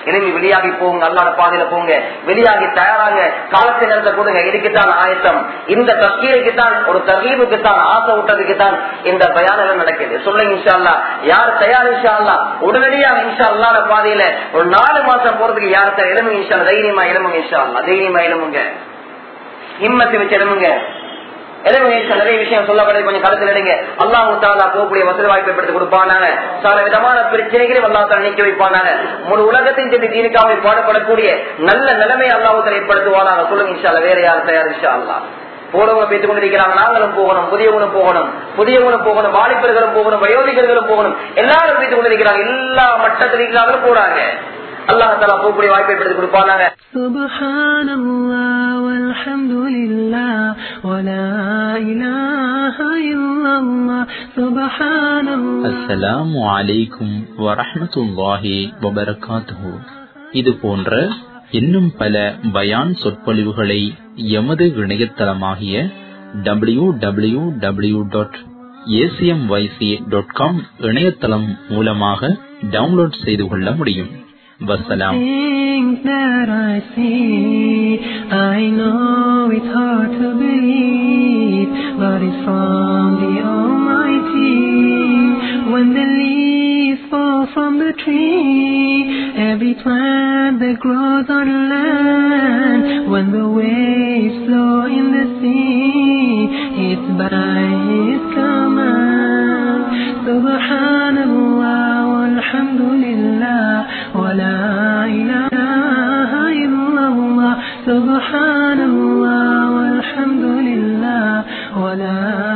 எழும்பி வெளியாகி போங்க அல்லாட பாதையில போங்க வெளியாகி தயாராங்க காலத்தை நேரத்தை கொடுங்க இதுக்குத்தான் ஆயத்தம் இந்த தஸ்கீருக்கு தான் ஒரு தகீபுக்கு தான் ஆசை விட்டதுக்கு தான் இந்த பயானம் நடக்குது சொல்லுங்க இன்ஷா அல்லா யார் தயார் இன்ஷா அல்லா உடனடியாக இன்ஷா அல்லாட பாதையில ஒரு நாலு மாசம் போறதுக்கு யார் தயார் எழுமுங்க இன்ஷா அல்லா. தைரியமா எழுமுங்க இன்ஷா அல்லா தைரியமா எழுமுங்க ஹிம்மத்தை வச்சு எழுமுங்க எழுமுங்க இன்ஷா நிறைய விஷயம் சொல்லப்படுறது கொஞ்சம் கருத்தில் எடுங்க அல்லாஹு தாலா போகக்கூடிய வசதி வாய்ப்பை எடுத்து கொடுப்பானாங்க பல விதமான பிரச்சனைகளை அல்லா தாலா நீக்கி வைப்பானாங்க முழு உலகத்தின் சொல்லி தீனுக்காவை பாடப்படக்கூடிய நல்ல நிலைமையை அல்லாஹு தாலா ஏற்படுத்துவானாங்க சொல்லுங்க இன்ஷா அல்லா. வேற யார் தயார் இன்ஷா அல்லா போறவங்க பேசிக் கொண்டிருக்கிறாங்க நாங்களும் போகணும் புதியவங்களும் போகணும் புதியவங்களும் போகணும் வாலிபர்களும் போகணும் வயோதிகர்களும் போகணும் எல்லாரும் பேசிக் கொண்டிருக்கிறாங்க எல்லா மட்டத்திலும் போறாங்க அல்லாஹ் தாலா போகக்கூடிய வாய்ப்பை எடுத்து கொடுப்பானாங்க سبحان الله والحمد لله ولا إله إلا الله سبحان الله அஸ்ஸலாமு அலைக்கும் வரஹ்மத்துல்லாஹி வபரகாத்துஹு இது போன்ற இன்னும் பல பயான் சொற்பொழிவுகளை எமது இணையதளமாகிய W W W dot A C M Y C dot com இணையதளம் மூலமாக டவுன்லோட் செய்து கொள்ள முடியும் வசலாம் Things that I see, I know it's hard to believe, but it's from the Almighty. When the leaves fall from the tree, every plant that grows on land, when the waves flow in the sea, it's by His command. Subhanallah, walhamdulillah, wa la ilaha illallah. Subhanallah, walhamdulillah, wa la